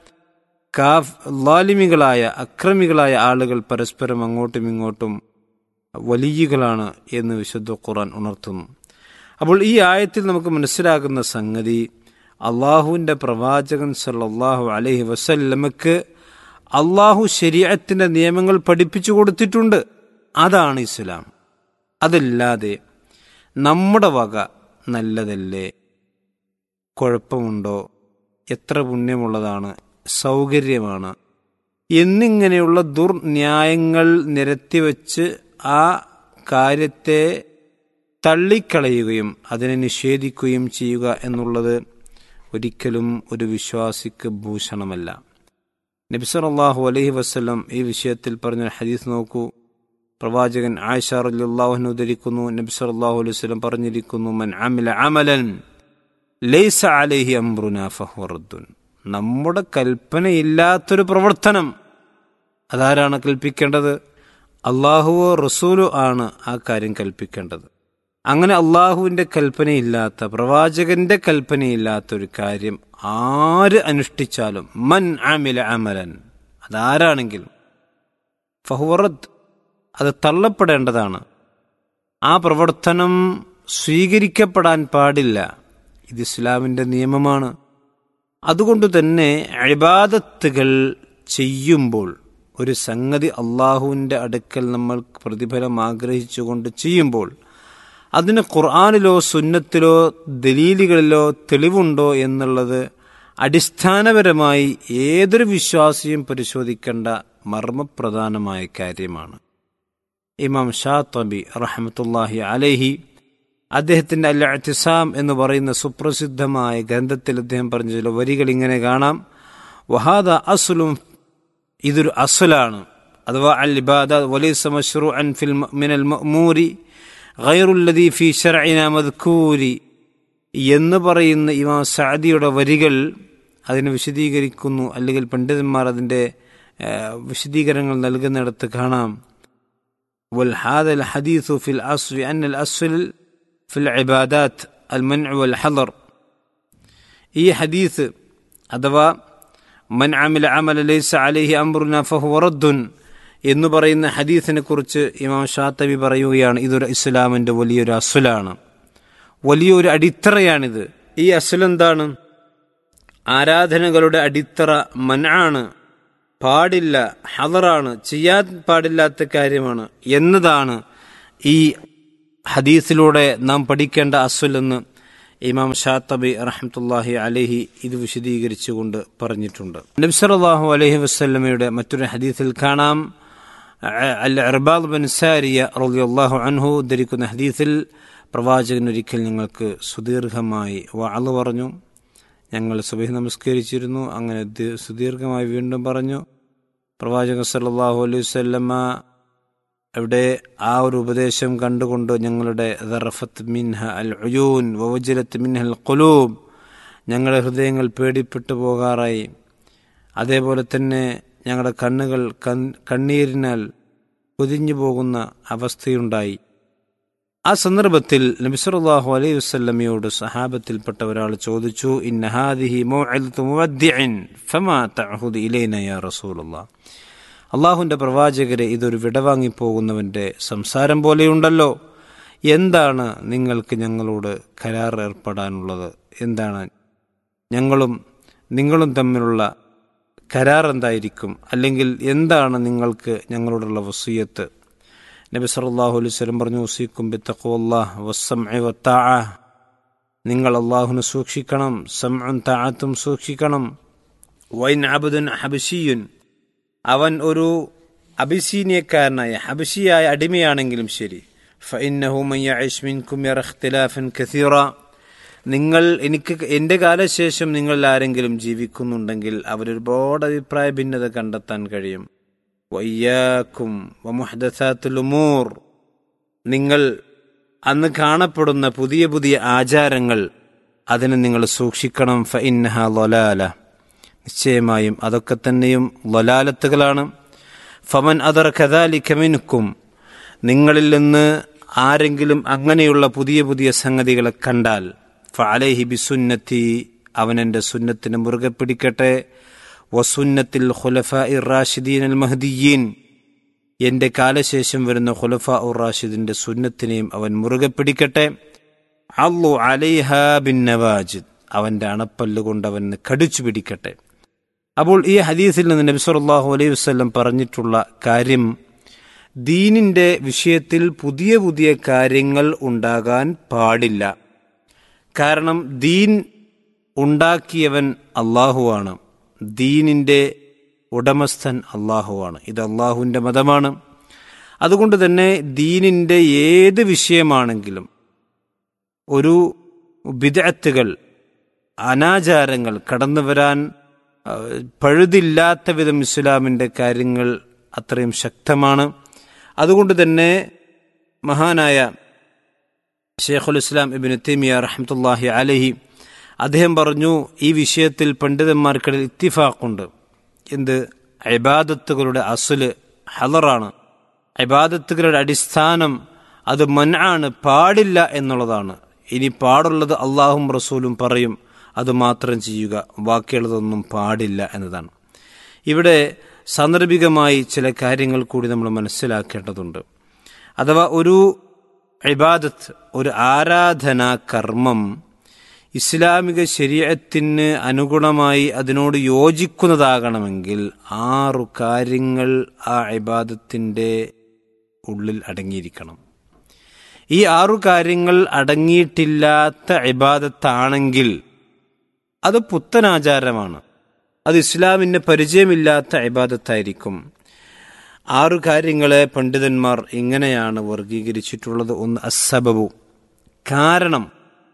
കാഫ് ലാലിമികളായ അക്രമികളായ ആളുകൾ പരസ്പരം അങ്ങോട്ടും ഇങ്ങോട്ടും വലിയകളാണ് എന്ന് വിശുദ്ധ ഖുർആൻ ഉണർത്തുന്നു അപ്പോൾ ഈ ആയത്തിൽ നമുക്ക് മനസ്സിലാകുന്ന സംഗതി അള്ളാഹുവിൻ്റെ പ്രവാചകൻ സല്ലാഹു അലഹി വസല്ലമക്ക് അള്ളാഹു ശരീരത്തിൻ്റെ നിയമങ്ങൾ പഠിപ്പിച്ചു കൊടുത്തിട്ടുണ്ട് അതാണ് ഇസ്ലാം അതല്ലാതെ നമ്മുടെ വക നല്ലതല്ലേ കുഴപ്പമുണ്ടോ എത്ര പുണ്യമുള്ളതാണ് സൗകര്യമാണ് എന്നിങ്ങനെയുള്ള ദുർന്യായങ്ങൾ നിരത്തിവെച്ച് ആ കാര്യത്തെ തള്ളിക്കളയുകയും അതിനെ നിഷേധിക്കുകയും ചെയ്യുക എന്നുള്ളത് ഒരിക്കലും ഒരു വിശ്വാസിക്ക് ഭൂഷണമല്ല നബിസർ അള്ളാഹു അലഹി വസ്ലം ഈ വിഷയത്തിൽ പറഞ്ഞ ഹദീസ് നോക്കൂ പ്രവാചകൻ ആയിഷ റല്ലാഹുവിന് ഉദ്ധരിക്കുന്നു നബിസർ അള്ളാഹു അലൈഹി വസ്ലം പറഞ്ഞിരിക്കുന്നു മൻ അമില അമലൻ ലൈസ അലൈഹി അംറുന ഫഹ്വറുദ്ദുൻ നമ്മുടെ കൽപ്പനയില്ലാത്തൊരു പ്രവർത്തനം അതാരാണ് കൽപ്പിക്കേണ്ടത് അള്ളാഹുവോ റസൂലോ ആണ് ആ കാര്യം കൽപ്പിക്കേണ്ടത് അങ്ങനെ അള്ളാഹുവിൻ്റെ കൽപ്പനയില്ലാത്ത പ്രവാചകന്റെ കൽപ്പനയില്ലാത്ത ഒരു കാര്യം ആര് അനുഷ്ഠിച്ചാലും മൻ അമില അമലൻ അതാരാണെങ്കിലും ഫഹുറത്ത് അത് തള്ളപ്പെടേണ്ടതാണ് ആ പ്രവർത്തനം സ്വീകരിക്കപ്പെടാൻ പാടില്ല ഇത് ഇസ്ലാമിൻ്റെ നിയമമാണ് അതുകൊണ്ട് തന്നെ അഴിബാദത്തുകൾ ചെയ്യുമ്പോൾ ഒരു സംഗതി അള്ളാഹുവിൻ്റെ അടുക്കൽ നമ്മൾ പ്രതിഫലം ആഗ്രഹിച്ചുകൊണ്ട് ചെയ്യുമ്പോൾ അതിന് ഖുർആാനിലോ സുന്നത്തിലോ ദലീലുകളിലോ തെളിവുണ്ടോ എന്നുള്ളത് അടിസ്ഥാനപരമായി ഏതൊരു വിശ്വാസിയും പരിശോധിക്കേണ്ട മർമ്മപ്രധാനമായ കാര്യമാണ് ഇമാം ഷാ തബി റഹമത്തുല്ലാഹി അലഹി അദ്ദേഹത്തിൻ്റെ അൽ അറ്റിസാം എന്ന് പറയുന്ന സുപ്രസിദ്ധമായ ഗ്രന്ഥത്തിൽ അദ്ദേഹം പറഞ്ഞ ചില വരികൾ ഇങ്ങനെ കാണാം വഹാദ അസുലും ഇതൊരു അസുലാണ് അഥവാ അൽ ഇബാദ വലീസ മഷ്റൂ അൻ ഫിൽ മിനൽ മഅ്മൂരി ഗൈറുല്ലദീ ഫി ഷർഇന മദ്കൂരി എന്ന് പറയുന്ന ഇമാം സഅദിയുടെ വരികൾ അതിനെ വിശദീകരിക്കുന്നു അല്ലെങ്കിൽ പണ്ഡിതന്മാർ അതിൻ്റെ വിശദീകരണങ്ങൾ നൽകുന്നിടത്ത് കാണാം والهذا الحديث في الأصل أن الأصل في العبادات المنع والحظر ഈ ഹദീസ് അഥവാ മൻ അമില അമല ലൈസ അലൈഹി അംറുന ഫഹുവ റദ്ദുൻ എന്ന് പറയുന്ന ഹദീസിനെ കുറിച്ച് ഇമാം ഷാത്തബി പറയുകയാണ് ഇതൊരു ഇസ്ലാമിൻ്റെ വലിയൊരു അസുലാണ് വലിയൊരു അടിത്തറയാണിത് ഈ അസുൽ എന്താണ് ആരാധനകളുടെ അടിത്തറ മനാണ് പാടില്ല ഹദറാണ് ചെയ്യാൻ പാടില്ലാത്ത കാര്യമാണ് എന്നതാണ് ഈ ഹദീസിലൂടെ നാം പഠിക്കേണ്ട അസുൽ എന്ന് ഇമാം ഷാത്തബി റഹ്മത്തുല്ലാഹി അലഹി ഇത് വിശദീകരിച്ചുകൊണ്ട് പറഞ്ഞിട്ടുണ്ട് നബ്സലാഹു അലഹി വസ്ല്ലമയുടെ മറ്റൊരു ഹദീസിൽ കാണാം അൽ അർബാദ് ബൻ സാരിയ റളിയല്ലാഹു അൻഹു ധരിക്കുന്ന ഹദീസിൽ പ്രവാചകൻ ഒരിക്കൽ ഞങ്ങൾക്ക് സുദീർഘമായി വാള് പറഞ്ഞു ഞങ്ങൾ സുബഹി നമസ്കരിച്ചിരുന്നു അങ്ങനെ ദി- സുദീർഘമായി വീണ്ടും പറഞ്ഞു പ്രവാചകൻ സല്ലല്ലാഹു അലൈഹി വസല്ലമ അവിടെ ആ ഒരു ഉപദേശം കണ്ടുകൊണ്ട് ഞങ്ങളുടെ ദറഫത്ത് മിൻഹ അൽ ഉയൂൻ വവജലത്ത് മിൻഹ അൽ ഖുലൂബ് ഞങ്ങളുടെ ഹൃദയങ്ങൾ പേടിപ്പെട്ടു പോകാറായി അതേപോലെ തന്നെ ഞങ്ങളുടെ കണ്ണുകൾ കൺ- കണ്ണീരിനാൽ പൊതിഞ്ഞു പോകുന്ന അവസ്ഥയുണ്ടായി ആ സന്ദർഭത്തിൽ നബിസറുല്ലാഹു അലൈഹി വസല്ലമയോട് സഹാബത്തിൽപ്പെട്ട ഒരാൾ ചോദിച്ചു ഇന്നഹാദിഹി മൗഇദത്തു മുവദ്ദിഇൻ ഫമാ തഅഹുദു ഇലൈന യാ റസൂലുള്ളാഹ് അള്ളാഹുവിന്റെ പ്രവാചകരെ ഇതൊരു വിടവാങ്ങിപ്പോകുന്നവന്റെ സംസാരം പോലെയുണ്ടല്ലോ എന്താണ് നിങ്ങൾക്ക് ഞങ്ങളോട് കരാർ ഏർപ്പെടാനുള്ളത് എന്താണ് ഞങ്ങളും നിങ്ങളും തമ്മിലുള്ള കരാർ എന്തായിരിക്കും അല്ലെങ്കിൽ എന്താണ് നിങ്ങൾക്ക് ഞങ്ങളോടുള്ള വസീയത്ത് നബി സല്ലല്ലാഹു അലൈഹി വസല്ലം പറഞ്ഞു വസീക്കും ബിത്തഖ്വല്ലാഹ് വസ്സംഇ വത്താഅ നിങ്ങൾ അള്ളാഹുവിനെ സൂക്ഷിക്കണം സംഉൻ താഅത്തും സൂക്ഷിക്കണം വൈൻ അബ്ദുൻ ഹബശിയുൻ അവൻ ഒരു അബിസീനിയക്കാരനായ ഹബശിയായ അടിമയാണെങ്കിലും ശരി ഫഇന്നഹു മൻ യഅിശ് മിൻകും യറ ഇഖ്തിലാഫൻ കസീറ നിങ്ങൾ എനിക്ക് എൻ്റെ കാലശേഷം നിങ്ങൾ ആരെങ്കിലും ജീവിക്കുന്നുണ്ടെങ്കിൽ അവരൊരുപാട് അഭിപ്രായ ഭിന്നത കണ്ടെത്താൻ കഴിയും വയ്യാക്കും വമുഹദസാത്തുൽ ഉമൂർ നിങ്ങൾ അന്ന് കാണപ്പെടുന്ന പുതിയ പുതിയ ആചാരങ്ങൾ അതിനെ നിങ്ങൾ സൂക്ഷിക്കണം ഫഇന്നഹ ലൊലാല നിശ്ചയമായും അതൊക്കെ തന്നെയും ലൊലാലത്തുകളാണ് ഫമൻ അതർ കഥാലിക്കമിനുക്കും നിങ്ങളിൽ നിന്ന് ആരെങ്കിലും അങ്ങനെയുള്ള പുതിയ പുതിയ സംഗതികളെ കണ്ടാൽ ഫഅലൈഹി ബിസുന്നത്തി അവൻ എൻ്റെ സുന്നത്തിന് മുറുകെ പിടിക്കട്ടെ വസുന്നത്തിൽ ഖുലഫ ഇറാഷിദീൻ അൽ മഹദിയീൻ എന്റെ കാലശേഷം വരുന്ന ഖുലഫ ഉർ റാഷിദിന്റെ സുന്നത്തിനെയും അവൻ മുറുകെ പിടിക്കട്ടെ അള്ളു അലൈഹ ബിൻ നവാജിദ് അവന്റെ അണപ്പല്ല് കൊണ്ട് അവൻ കടിച്ചു പിടിക്കട്ടെ അപ്പോൾ ഈ ഹദീസിൽ നിന്ന് നബി സല്ലല്ലാഹു അലൈഹി വസല്ലം പറഞ്ഞിട്ടുള്ള കാര്യം ദീനിന്റെ വിഷയത്തിൽ പുതിയ പുതിയ കാര്യങ്ങൾ ഉണ്ടാകാൻ പാടില്ല കാരണം ദീൻ ഉണ്ടാക്കിയവൻ അള്ളാഹുവാണ് ദീനിന്റെ ഉടമസ്ഥൻ അള്ളാഹുവാണ് ഇത് അള്ളാഹുവിന്റെ മതമാണ് അതുകൊണ്ട് തന്നെ ദീനിന്റെ ഏത് വിഷയമാണെങ്കിലും ഒരു ബിദഅത്തുകൾ അനാചാരങ്ങൾ കടന്നു വരാൻ ആ, പഴുതില്ലാത്ത വിധം ഇസ്ലാമിന്റെ കാര്യങ്ങൾ അത്രയും ശക്തമാണ് അതുകൊണ്ട് തന്നെ മഹാനായ ഷെയ്ഖുൽ ഇസ്ലാം ഇബിൻ തെമിയ റഹ്മത്തുല്ലാഹി അലഹി അദ്ദേഹം പറഞ്ഞു ഈ വിഷയത്തിൽ പണ്ഡിതന്മാർക്കിടയിൽ ഇത്തിഫാഖുണ്ട് എന്ത് ഇബാദത്തുകളുടെ അസുല് ഹലറാണ് ഇബാദത്തുകളുടെ അടിസ്ഥാനം അത് മനാണ് പാടില്ല എന്നുള്ളതാണ് ഇനി പാടുള്ളത് അള്ളാഹും റസൂലും പറയും അത് മാത്രം ചെയ്യുക ബാക്കിയുള്ളതൊന്നും പാടില്ല എന്നതാണ് ഇവിടെ സാന്ദർഭികമായി ചില കാര്യങ്ങൾ കൂടി നമ്മൾ മനസ്സിലാക്കേണ്ടതുണ്ട് അഥവാ ഒരു ഇബാദത്ത് ഒരു ആരാധനാ കർമ്മം ഇസ്ലാമിക ശരീരത്തിന് അനുഗുണമായി അതിനോട് യോജിക്കുന്നതാകണമെങ്കിൽ ആറു കാര്യങ്ങൾ ആ ഇബാദത്തിൻ്റെ ഉള്ളിൽ അടങ്ങിയിരിക്കണം ഈ ആറു കാര്യങ്ങൾ അടങ്ങിയിട്ടില്ലാത്ത ഇബാദത്താണെങ്കിൽ അത് പുത്തനാചാരമാണ് അത് ഇസ്ലാമിന് പരിചയമില്ലാത്ത ഇബാദത്തായിരിക്കും ആറു കാര്യങ്ങളെ പണ്ഡിതന്മാർ ഇങ്ങനെയാണ് വർഗീകരിച്ചിട്ടുള്ളത് ഒന്ന് അസബബു കാരണം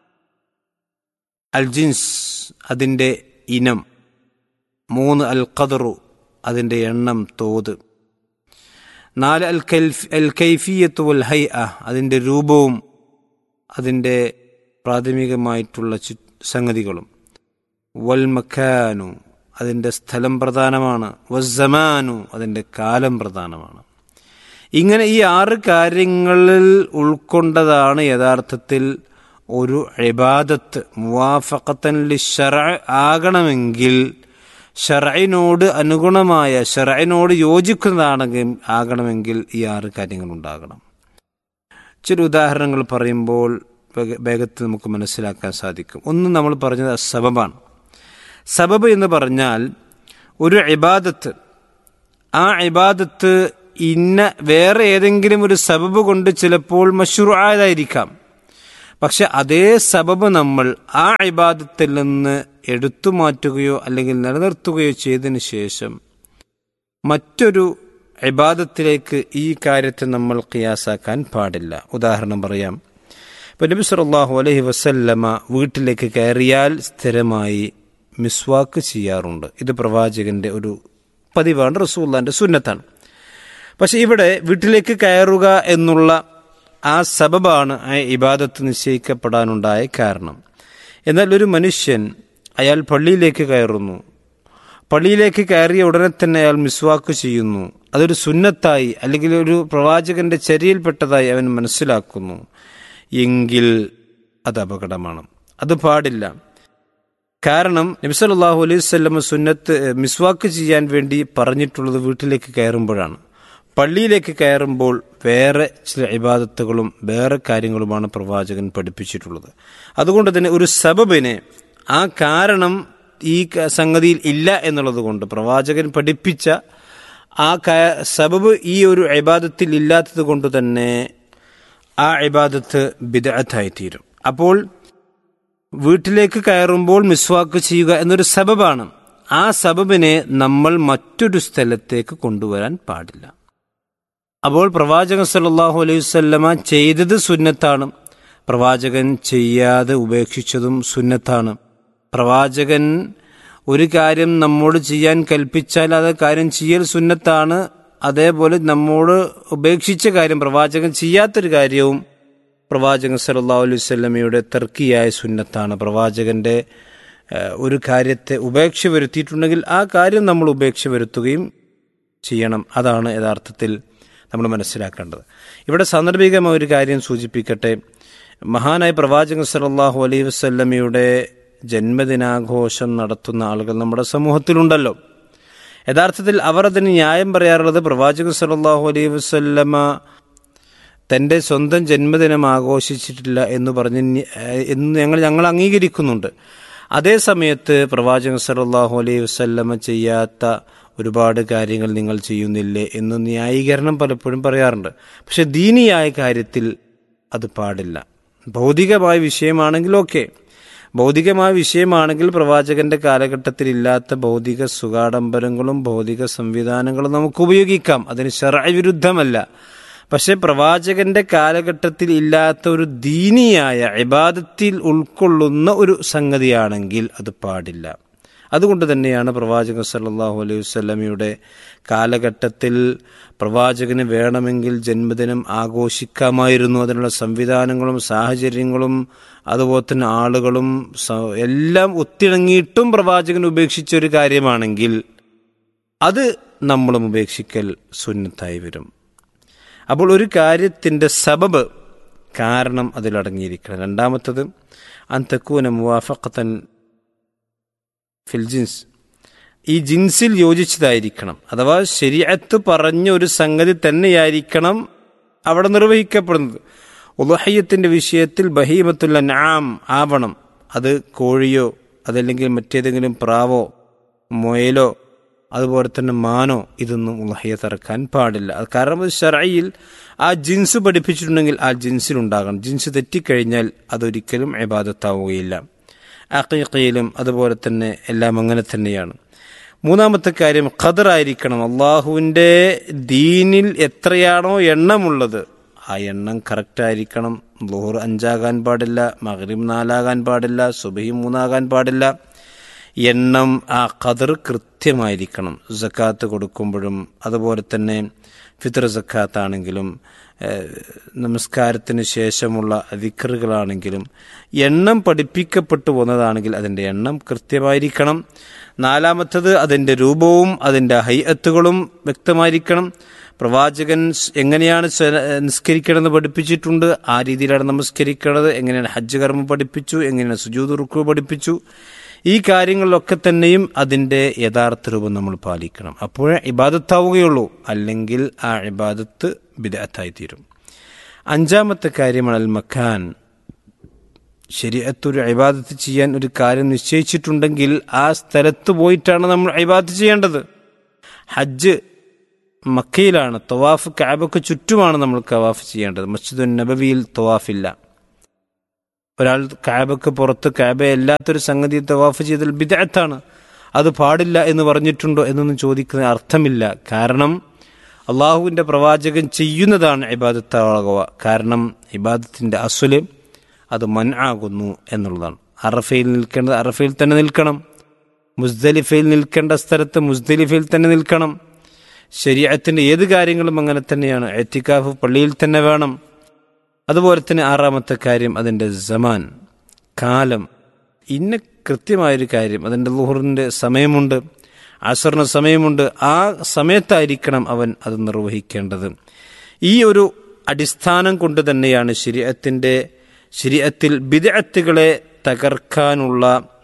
അൽ ജിൻസ് അതിൻ്റെ ഇനം മൂന്ന് അൽ ഖദറു അതിൻ്റെ എണ്ണം തോത് നാല് അൽ കൽഫ് അൽ കൈഫിയത്ത് വൽ ഹൈ അതിൻ്റെ രൂപവും അതിൻ്റെ പ്രാഥമികമായിട്ടുള്ള ചു സംഗതികളും വൽ മക്കാനു അതിൻ്റെ സ്ഥലം പ്രധാനമാണ് വസ്സമാനു അതിൻ്റെ കാലം പ്രധാനമാണ് ഇങ്ങനെ ഈ ആറ് കാര്യങ്ങളിൽ ഉൾക്കൊണ്ടതാണ് യഥാർത്ഥത്തിൽ ഒരു ഇബാദത്ത് മുവാഫക്കത്തൻ ഷറ ആകണമെങ്കിൽ ഷറയിനോട് അനുഗുണമായ ഷറയിനോട് യോജിക്കുന്നതാണെങ്കിൽ ആകണമെങ്കിൽ ഈ ആറ് കാര്യങ്ങൾ ഉണ്ടാകണം ചില ഉദാഹരണങ്ങൾ പറയുമ്പോൾ വേഗ- വേഗത്തിൽ നമുക്ക് മനസ്സിലാക്കാൻ സാധിക്കും ഒന്ന് നമ്മൾ പറഞ്ഞത് സബബാണ് സബബ് എന്ന് പറഞ്ഞാൽ ഒരു ഇബാദത്ത് ആ ഇബാദത്ത് ഇന്ന വേറെ ഏതെങ്കിലും ഒരു സബബ് കൊണ്ട് ചിലപ്പോൾ മഷൂർ ആയതായിരിക്കാം പക്ഷെ അതേ സബബ് നമ്മൾ ആ ഇബാദത്തിൽ നിന്ന് എടുത്തു മാറ്റുകയോ അല്ലെങ്കിൽ നിലനിർത്തുകയോ ചെയ്തതിന് ശേഷം മറ്റൊരു ഇബാദത്തിലേക്ക് ഈ കാര്യത്തെ നമ്മൾ ഖിയാസാക്കാൻ പാടില്ല ഉദാഹരണം പറയാം ഇപ്പം നബി സല്ലല്ലാഹു അലൈഹി വസല്ലമ വീട്ടിലേക്ക് കയറിയാൽ സ്ഥിരമായി മിസ്വാക്ക് ചെയ്യാറുണ്ട് ഇത് പ്രവാചകന്റെ ഒരു പതിവാണ് റസൂല്ലാന്റെ സുന്നത്താണ് പക്ഷെ ഇവിടെ വീട്ടിലേക്ക് കയറുക എന്നുള്ള ആ സബബാണ് ആ ഇബാദത്ത് നിശ്ചയിക്കപ്പെടാനുണ്ടായ കാരണം എന്നാൽ ഒരു മനുഷ്യൻ അയാൾ പള്ളിയിലേക്ക് കയറുന്നു പള്ളിയിലേക്ക് കയറിയ ഉടനെ തന്നെ അയാൾ മിസ്വാക്ക് ചെയ്യുന്നു അതൊരു സുന്നത്തായി അല്ലെങ്കിൽ ഒരു പ്രവാചകന്റെ ചര്യയിൽപ്പെട്ടതായി അവൻ മനസ്സിലാക്കുന്നു എങ്കിൽ അത് അപകടമാണ് അത് പാടില്ല കാരണം നബിസല്ലാഹു അലൈഹി സ്വല്ലം സുന്നത്ത് മിസ്വാക്ക് ചെയ്യാൻ വേണ്ടി പറഞ്ഞിട്ടുള്ളത് വീട്ടിലേക്ക് കയറുമ്പോഴാണ് പള്ളിയിലേക്ക് കയറുമ്പോൾ വേറെ ചില ഇബാദത്തുകളും വേറെ കാര്യങ്ങളുമാണ് പ്രവാചകൻ പഠിപ്പിച്ചിട്ടുള്ളത് അതുകൊണ്ട് തന്നെ ഒരു സബബിനെ ആ കാരണം ഈ ക- സംഗതിയിൽ ഇല്ല എന്നുള്ളത് കൊണ്ട് പ്രവാചകൻ പഠിപ്പിച്ച ആ ക- സബബ് ഈ ഒരു ഇബാദത്തിൽ ഇല്ലാത്തത് കൊണ്ട് തന്നെ ആ ഇബാദത്ത് ബിദഅത്തായി തീരും അപ്പോൾ വീട്ടിലേക്ക് കയറുമ്പോൾ മിസ്വാക്ക് ചെയ്യുക എന്നൊരു സബബാണ് ആ സബബിനെ നമ്മൾ മറ്റൊരു സ്ഥലത്തേക്ക് കൊണ്ടുവരാൻ പാടില്ല അപ്പോൾ പ്രവാചകൻ സല്ലല്ലാഹു അലൈഹി വസല്ലമ ചെയ്തത് സുന്നത്താണ് പ്രവാചകൻ ചെയ്യാതെ ഉപേക്ഷിച്ചതും സുന്നത്താണ് പ്രവാചകൻ ഒരു കാര്യം നമ്മോട് ചെയ്യാൻ കൽപ്പിച്ചാൽ അത് കാര്യം ചെയ്യൽ സുന്നത്താണ് അതേപോലെ നമ്മോട് ഉപേക്ഷിച്ച കാര്യം പ്രവാചകൻ ചെയ്യാത്തൊരു കാര്യവും പ്രവാചകൻ സല്ലല്ലാഹു അലൈഹി വസല്ലമയുടെ തർക്കിയായ സുന്നത്താണ് പ്രവാചകന്റെ ഏഹ്, ഒരു കാര്യത്തെ ഉപേക്ഷ വരുത്തിയിട്ടുണ്ടെങ്കിൽ ആ കാര്യം നമ്മൾ ഉപേക്ഷ വരുത്തുകയും ചെയ്യണം അതാണ് യഥാർത്ഥത്തിൽ നമ്മൾ മനസ്സിലാക്കേണ്ടത് ഇവിടെ സാന്ദർഭികമായ ഒരു കാര്യം സൂചിപ്പിക്കട്ടെ മഹാനായ പ്രവാചകൻ സല്ലല്ലാഹു അലൈഹി വസല്ലമയുടെ ജന്മദിനാഘോഷം നടത്തുന്ന ആളുകൾ നമ്മുടെ സമൂഹത്തിലുണ്ടല്ലോ യഥാർത്ഥത്തിൽ അവർ അതിന് ന്യായം പറയാറുള്ളത് പ്രവാചകൻ സല്ലല്ലാഹു അലൈഹി വസല്ലമ തൻ്റെ സ്വന്തം ജന്മദിനം ആഘോഷിച്ചിട്ടില്ല എന്ന് പറഞ്ഞ് നി- ഏഹ് എന്ന് ഞങ്ങൾ ഞങ്ങൾ അംഗീകരിക്കുന്നുണ്ട് അതേ സമയത്ത് പ്രവാചകൻ സല്ലല്ലാഹു അലൈഹി വസല്ലമ ചെയ്യാത്ത ഒരുപാട് കാര്യങ്ങൾ നിങ്ങൾ ചെയ്യുന്നില്ലേ എന്ന് ന്യായീകരണം പലപ്പോഴും പറയാറുണ്ട് പക്ഷെ ദീനിയായ കാര്യത്തിൽ അത് പാടില്ല ഭൗതികമായ വിഷയമാണെങ്കിൽ ഓക്കെ ഭൗതികമായ വിഷയമാണെങ്കിൽ പ്രവാചകന്റെ കാലഘട്ടത്തിൽ ഇല്ലാത്ത ഭൗതിക സുഖാഡംബരങ്ങളും ഭൗതിക സംവിധാനങ്ങളും നമുക്ക് ഉപയോഗിക്കാം അതിന് ശറഅ വിരുദ്ധമല്ല പക്ഷെ പ്രവാചകന്റെ കാലഘട്ടത്തിൽ ഇല്ലാത്ത ഒരു ദീനിയായ ഇബാദത്തിൽ ഉൾക്കൊള്ളുന്ന ഒരു സംഗതിയാണെങ്കിൽ അത് പാടില്ല അതുകൊണ്ട് തന്നെയാണ് പ്രവാചകൻ സല്ലല്ലാഹു അലൈഹി വസല്ലമയുടെ കാലഘട്ടത്തിൽ പ്രവാചകന് വേണമെങ്കിൽ ജന്മദിനം ആഘോഷിക്കാമായിരുന്നു അതിനുള്ള സംവിധാനങ്ങളും സാഹചര്യങ്ങളും അതുപോലെ തന്നെ ആളുകളും സ- എല്ലാം ഒത്തിണങ്ങിയിട്ടും പ്രവാചകൻ ഉപേക്ഷിച്ച ഒരു കാര്യമാണെങ്കിൽ അത് നമ്മളും ഉപേക്ഷിക്കൽ സുന്നത്തായി വരും അപ്പോൾ ഒരു കാര്യത്തിൻ്റെ സബബ് കാരണം അതിലടങ്ങിയിരിക്കണം രണ്ടാമത്തത് അന്തക്കൂന മുവാഫക്കത്തൻ ഫിൽ ജിൻസ് ഈ ജിൻസിൽ യോജിച്ചതായിരിക്കണം അഥവാ ശരിയത്ത് പറഞ്ഞ ഒരു സംഗതി തന്നെയായിരിക്കണം അവിടെ നിർവഹിക്കപ്പെടുന്നത് ഉലഹയ്യത്തിന്റെ വിഷയത്തിൽ ബഹീമത്തുല്ല നാം ആവണം അത് കോഴിയോ അതല്ലെങ്കിൽ മറ്റേതെങ്കിലും പ്രാവോ മുയലോ അതുപോലെ തന്നെ മാനോ ഇതൊന്നും ഉലഹയ്യ തറക്കാൻ പാടില്ല അത് കാരണം അത് ഷറയിൽ ആ ജിൻസ് പഠിപ്പിച്ചിട്ടുണ്ടെങ്കിൽ ആ ജിൻസിലുണ്ടാകണം ജിൻസ് തെറ്റിക്കഴിഞ്ഞാൽ അതൊരിക്കലും എബാദത്താവുകയില്ല അക്കീക്കയിലും അതുപോലെ തന്നെ എല്ലാം അങ്ങനെ തന്നെയാണ് മൂന്നാമത്തെ കാര്യം ഖദറായിരിക്കണം അള്ളാഹുവിൻ്റെ ദീനിൽ എത്രയാണോ എണ്ണമുള്ളത് ആ എണ്ണം കറക്റ്റ് ആയിരിക്കണം ലുഹർ അഞ്ചാകാൻ പാടില്ല മഗ്രിബ് നാലാകാൻ പാടില്ല സുബഹി മൂന്നാകാൻ പാടില്ല എണ്ണം ആ ഖദർ കൃത്യമായിരിക്കണം സക്കാത്ത് കൊടുക്കുമ്പോഴും അതുപോലെ തന്നെ ഫിത്തർ സക്കാത്താണെങ്കിലും ഏഹ്, നമസ്കാരത്തിന് ശേഷമുള്ള വിക്റുകളാണെങ്കിലും എണ്ണം പഠിപ്പിക്കപ്പെട്ടു പോകുന്നതാണെങ്കിൽ അതിൻ്റെ എണ്ണം കൃത്യമായിരിക്കണം നാലാമത്തത് അതിൻ്റെ രൂപവും അതിൻ്റെ ഹൈഅത്തുകളും വ്യക്തമായിരിക്കണം പ്രവാചകൻ സ് എങ്ങനെയാണ് സ്വ- നിസ്കരിക്കണമെന്ന് പഠിപ്പിച്ചിട്ടുണ്ട് ആ രീതിയിലാണ് നമസ്കരിക്കുന്നത് എങ്ങനെയാണ് ഹജ്ജ് കർമ്മം പഠിപ്പിച്ചു എങ്ങനെയാണ് സുജൂദ് റുക്കു പഠിപ്പിച്ചു ഈ കാര്യങ്ങളിലൊക്കെ തന്നെയും അതിൻ്റെ യഥാർത്ഥ രൂപം നമ്മൾ പാലിക്കണം അപ്പോഴേ ഇബാദത്താവുകയുള്ളൂ അല്ലെങ്കിൽ ആ ഇബാദത്ത് ബിദഅത്തായി തീരും അഞ്ചാമത്തെ കാര്യമാണ് അൽ മഖാൻ ശരിയത്തൊരു ഇബാദത്ത് ചെയ്യാൻ ഒരു കാര്യം നിശ്ചയിച്ചിട്ടുണ്ടെങ്കിൽ ആ സ്ഥലത്ത് പോയിട്ടാണ് നമ്മൾ ഇബാദത്ത് ചെയ്യേണ്ടത് ഹജ്ജ് മക്കയിലാണ് തവാഫ് കാബക്ക് ചുറ്റുമാണ് നമ്മൾ തവാഫ് ചെയ്യേണ്ടത് മസ്ജിദുൻ നബവിയിൽ തവാഫില്ല ഒരാൾ കാബക്ക് പുറത്ത് കാബ അല്ലാത്തൊരു സംഗതി തവാഫ് ചെയ്താൽ ബിദഅത്താണ് അത് പാടില്ല എന്ന് പറഞ്ഞിട്ടുണ്ടോ എന്നൊന്നും ചോദിക്കുന്ന അർത്ഥമില്ല കാരണം അള്ളാഹുവിൻ്റെ പ്രവാചകൻ ചെയ്യുന്നതാണ് ഇബാദത്താകുക കാരണം ഇബാദത്തിൻ്റെ അസുല് അത് മൻ ആകുന്നു എന്നുള്ളതാണ് അറഫയിൽ നിൽക്കേണ്ടത് അറഫയിൽ തന്നെ നിൽക്കണം മുസ്ദലിഫയിൽ നിൽക്കേണ്ട സ്ഥലത്ത് മുസ്ദലിഫയിൽ തന്നെ നിൽക്കണം ശരീരത്തിൻ്റെ ഏത് കാര്യങ്ങളും അങ്ങനെ തന്നെയാണ് എത്തിക്കാഫ് പള്ളിയിൽ തന്നെ വേണം അതുപോലെ തന്നെ ആറാമത്തെ കാര്യം അതിൻ്റെ ജമാൻ കാലം ഇന്ന കൃത്യമായൊരു കാര്യം അതിൻ്റെ ലുഹറിൻ്റെ സമയമുണ്ട് അസറിന് സമയമുണ്ട് ആ സമയത്തായിരിക്കണം അവൻ അത് നിർവഹിക്കേണ്ടത് ഈ ഒരു അടിസ്ഥാനം കൊണ്ട് തന്നെയാണ് ശരീരത്തിൻ്റെ ശരീരത്തിൽ ബിദഅത്തുകളെ തകർക്കാനുള്ള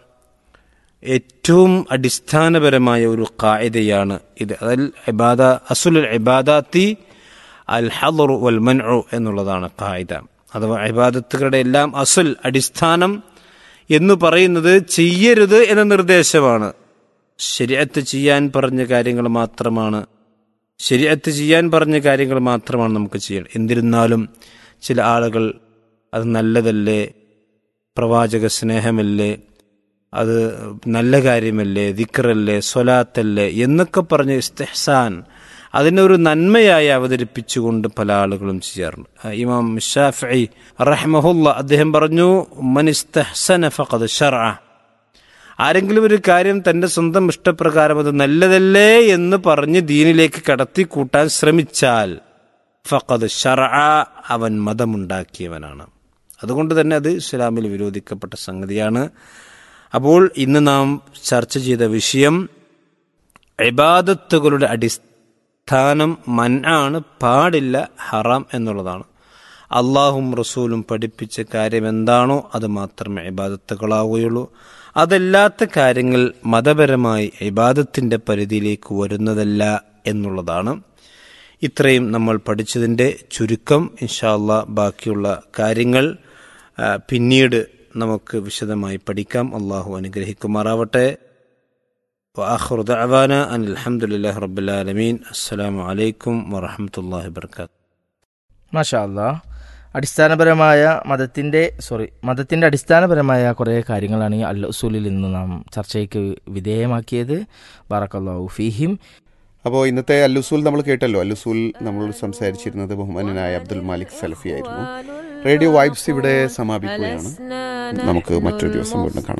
ഏറ്റവും അടിസ്ഥാനപരമായ ഒരു കായികയാണ് ഇത് അതിൽ ഇബാദ അസുൽ ഇബാദാത്തി അൽ ഹദറു വൽ മൻഉ എന്നുള്ളതാണ് കായിക അഥവാ ഇബാദത്തുകളുടെ എല്ലാം അസുൽ അടിസ്ഥാനം എന്ന് പറയുന്നത് ചെയ്യരുത് എന്ന നിർദ്ദേശമാണ് ശരിയത്ത് ചെയ്യാൻ പറഞ്ഞ കാര്യങ്ങൾ മാത്രമാണ് ശരിയത്ത് ചെയ്യാൻ പറഞ്ഞ കാര്യങ്ങൾ മാത്രമാണ് നമുക്ക് ചെയ്യേണ്ടത് എന്നിരുന്നാലും ചില ആളുകൾ അത് നല്ലതല്ലേ പ്രവാചക സ്നേഹമല്ലേ അത് നല്ല കാര്യമല്ലേ ദിക്റല്ലേ സ്വലാത്തല്ലേ എന്നൊക്കെ പറഞ്ഞ് ഇസ്തെഹ്സാൻ അതിനൊരു നന്മയായി അവതരിപ്പിച്ചുകൊണ്ട് പല ആളുകളും ചെയ്യാറുണ്ട് ആ, ഇമാം ഷാഫി റഹ്മഹുല്ല അദ്ദേഹം പറഞ്ഞു മൻ ഇസ്തഹ്സന ഫഖദ് ഷർഅ ആരെങ്കിലും ഒരു കാര്യം തന്റെ സ്വന്തം ഇഷ്ടപ്രകാരം അത് നല്ലതല്ലേ എന്ന് പറഞ്ഞ് ദീനിലേക്ക് കടത്തി കൂട്ടാൻ ശ്രമിച്ചാൽ ഫഖദ് ഷർഅ അവൻ മതമുണ്ടാക്കിയവനാണ് അതുകൊണ്ട് തന്നെ അത് ഇസ്ലാമിൽ വിരോധിക്കപ്പെട്ട സംഗതിയാണ് അപ്പോൾ ഇന്ന് നാം ചർച്ച ചെയ്ത വിഷയം ഇബാദത്തുകളുടെ അടിസ്ഥാനം മന്നാണ് പാടില്ല ഹറാം എന്നുള്ളതാണ് അള്ളാഹും റസൂലും പഠിപ്പിച്ച കാര്യം എന്താണോ അത് മാത്രമേ ഇബാദത്തുകളാവുകയുള്ളൂ അതല്ലാത്ത കാര്യങ്ങൾ മതപരമായി ഇബാദത്തിന്റെ പരിധിയിലേക്ക് വരുന്നതല്ല എന്നുള്ളതാണ് ഇത്രയും നമ്മൾ പഠിച്ചതിൻ്റെ ചുരുക്കം ഇൻഷാല്ല ബാക്കിയുള്ള കാര്യങ്ങൾ ആ, പിന്നീട് നമുക്ക് വിശദമായി പഠിക്കാം അള്ളാഹു അനുഗ്രഹിക്കുമാറാവട്ടെ وآخر دعوانا أن الحمد لله رب العالمين السلام عليكم ورحمة الله وبركاته മാഷാ അല്ലാ അടിസ്ഥാനപരമായ മതത്തിൻ്റെ സോറി മതത്തിൻ്റെ അടിസ്ഥാനപരമായ കുറേ കാര്യങ്ങളാണ് ഈ അൽ ഉസൂലിൽ നിന്ന് നാം ചർച്ചയ്ക്ക് വിധേയമാക്കിയത് ബാറക്കല്ലാഹു ഫീഹിം അപ്പോൾ ഇന്നത്തെ അല്ലുസൂൽ നമ്മൾ കേട്ടല്ലോ അല്ലുസൂൽ നമ്മളോട് സംസാരിച്ചിരുന്നത് ബഹുമാനനായ അബ്ദുൽ മാലിക് സലഫി ആയിരുന്നു റേഡിയോ വൈബ്സ് ഇവിടെ സമാപിക്കുകയാണ് നമുക്ക് മറ്റൊരു ദിവസം വീണ്ടും കാണാം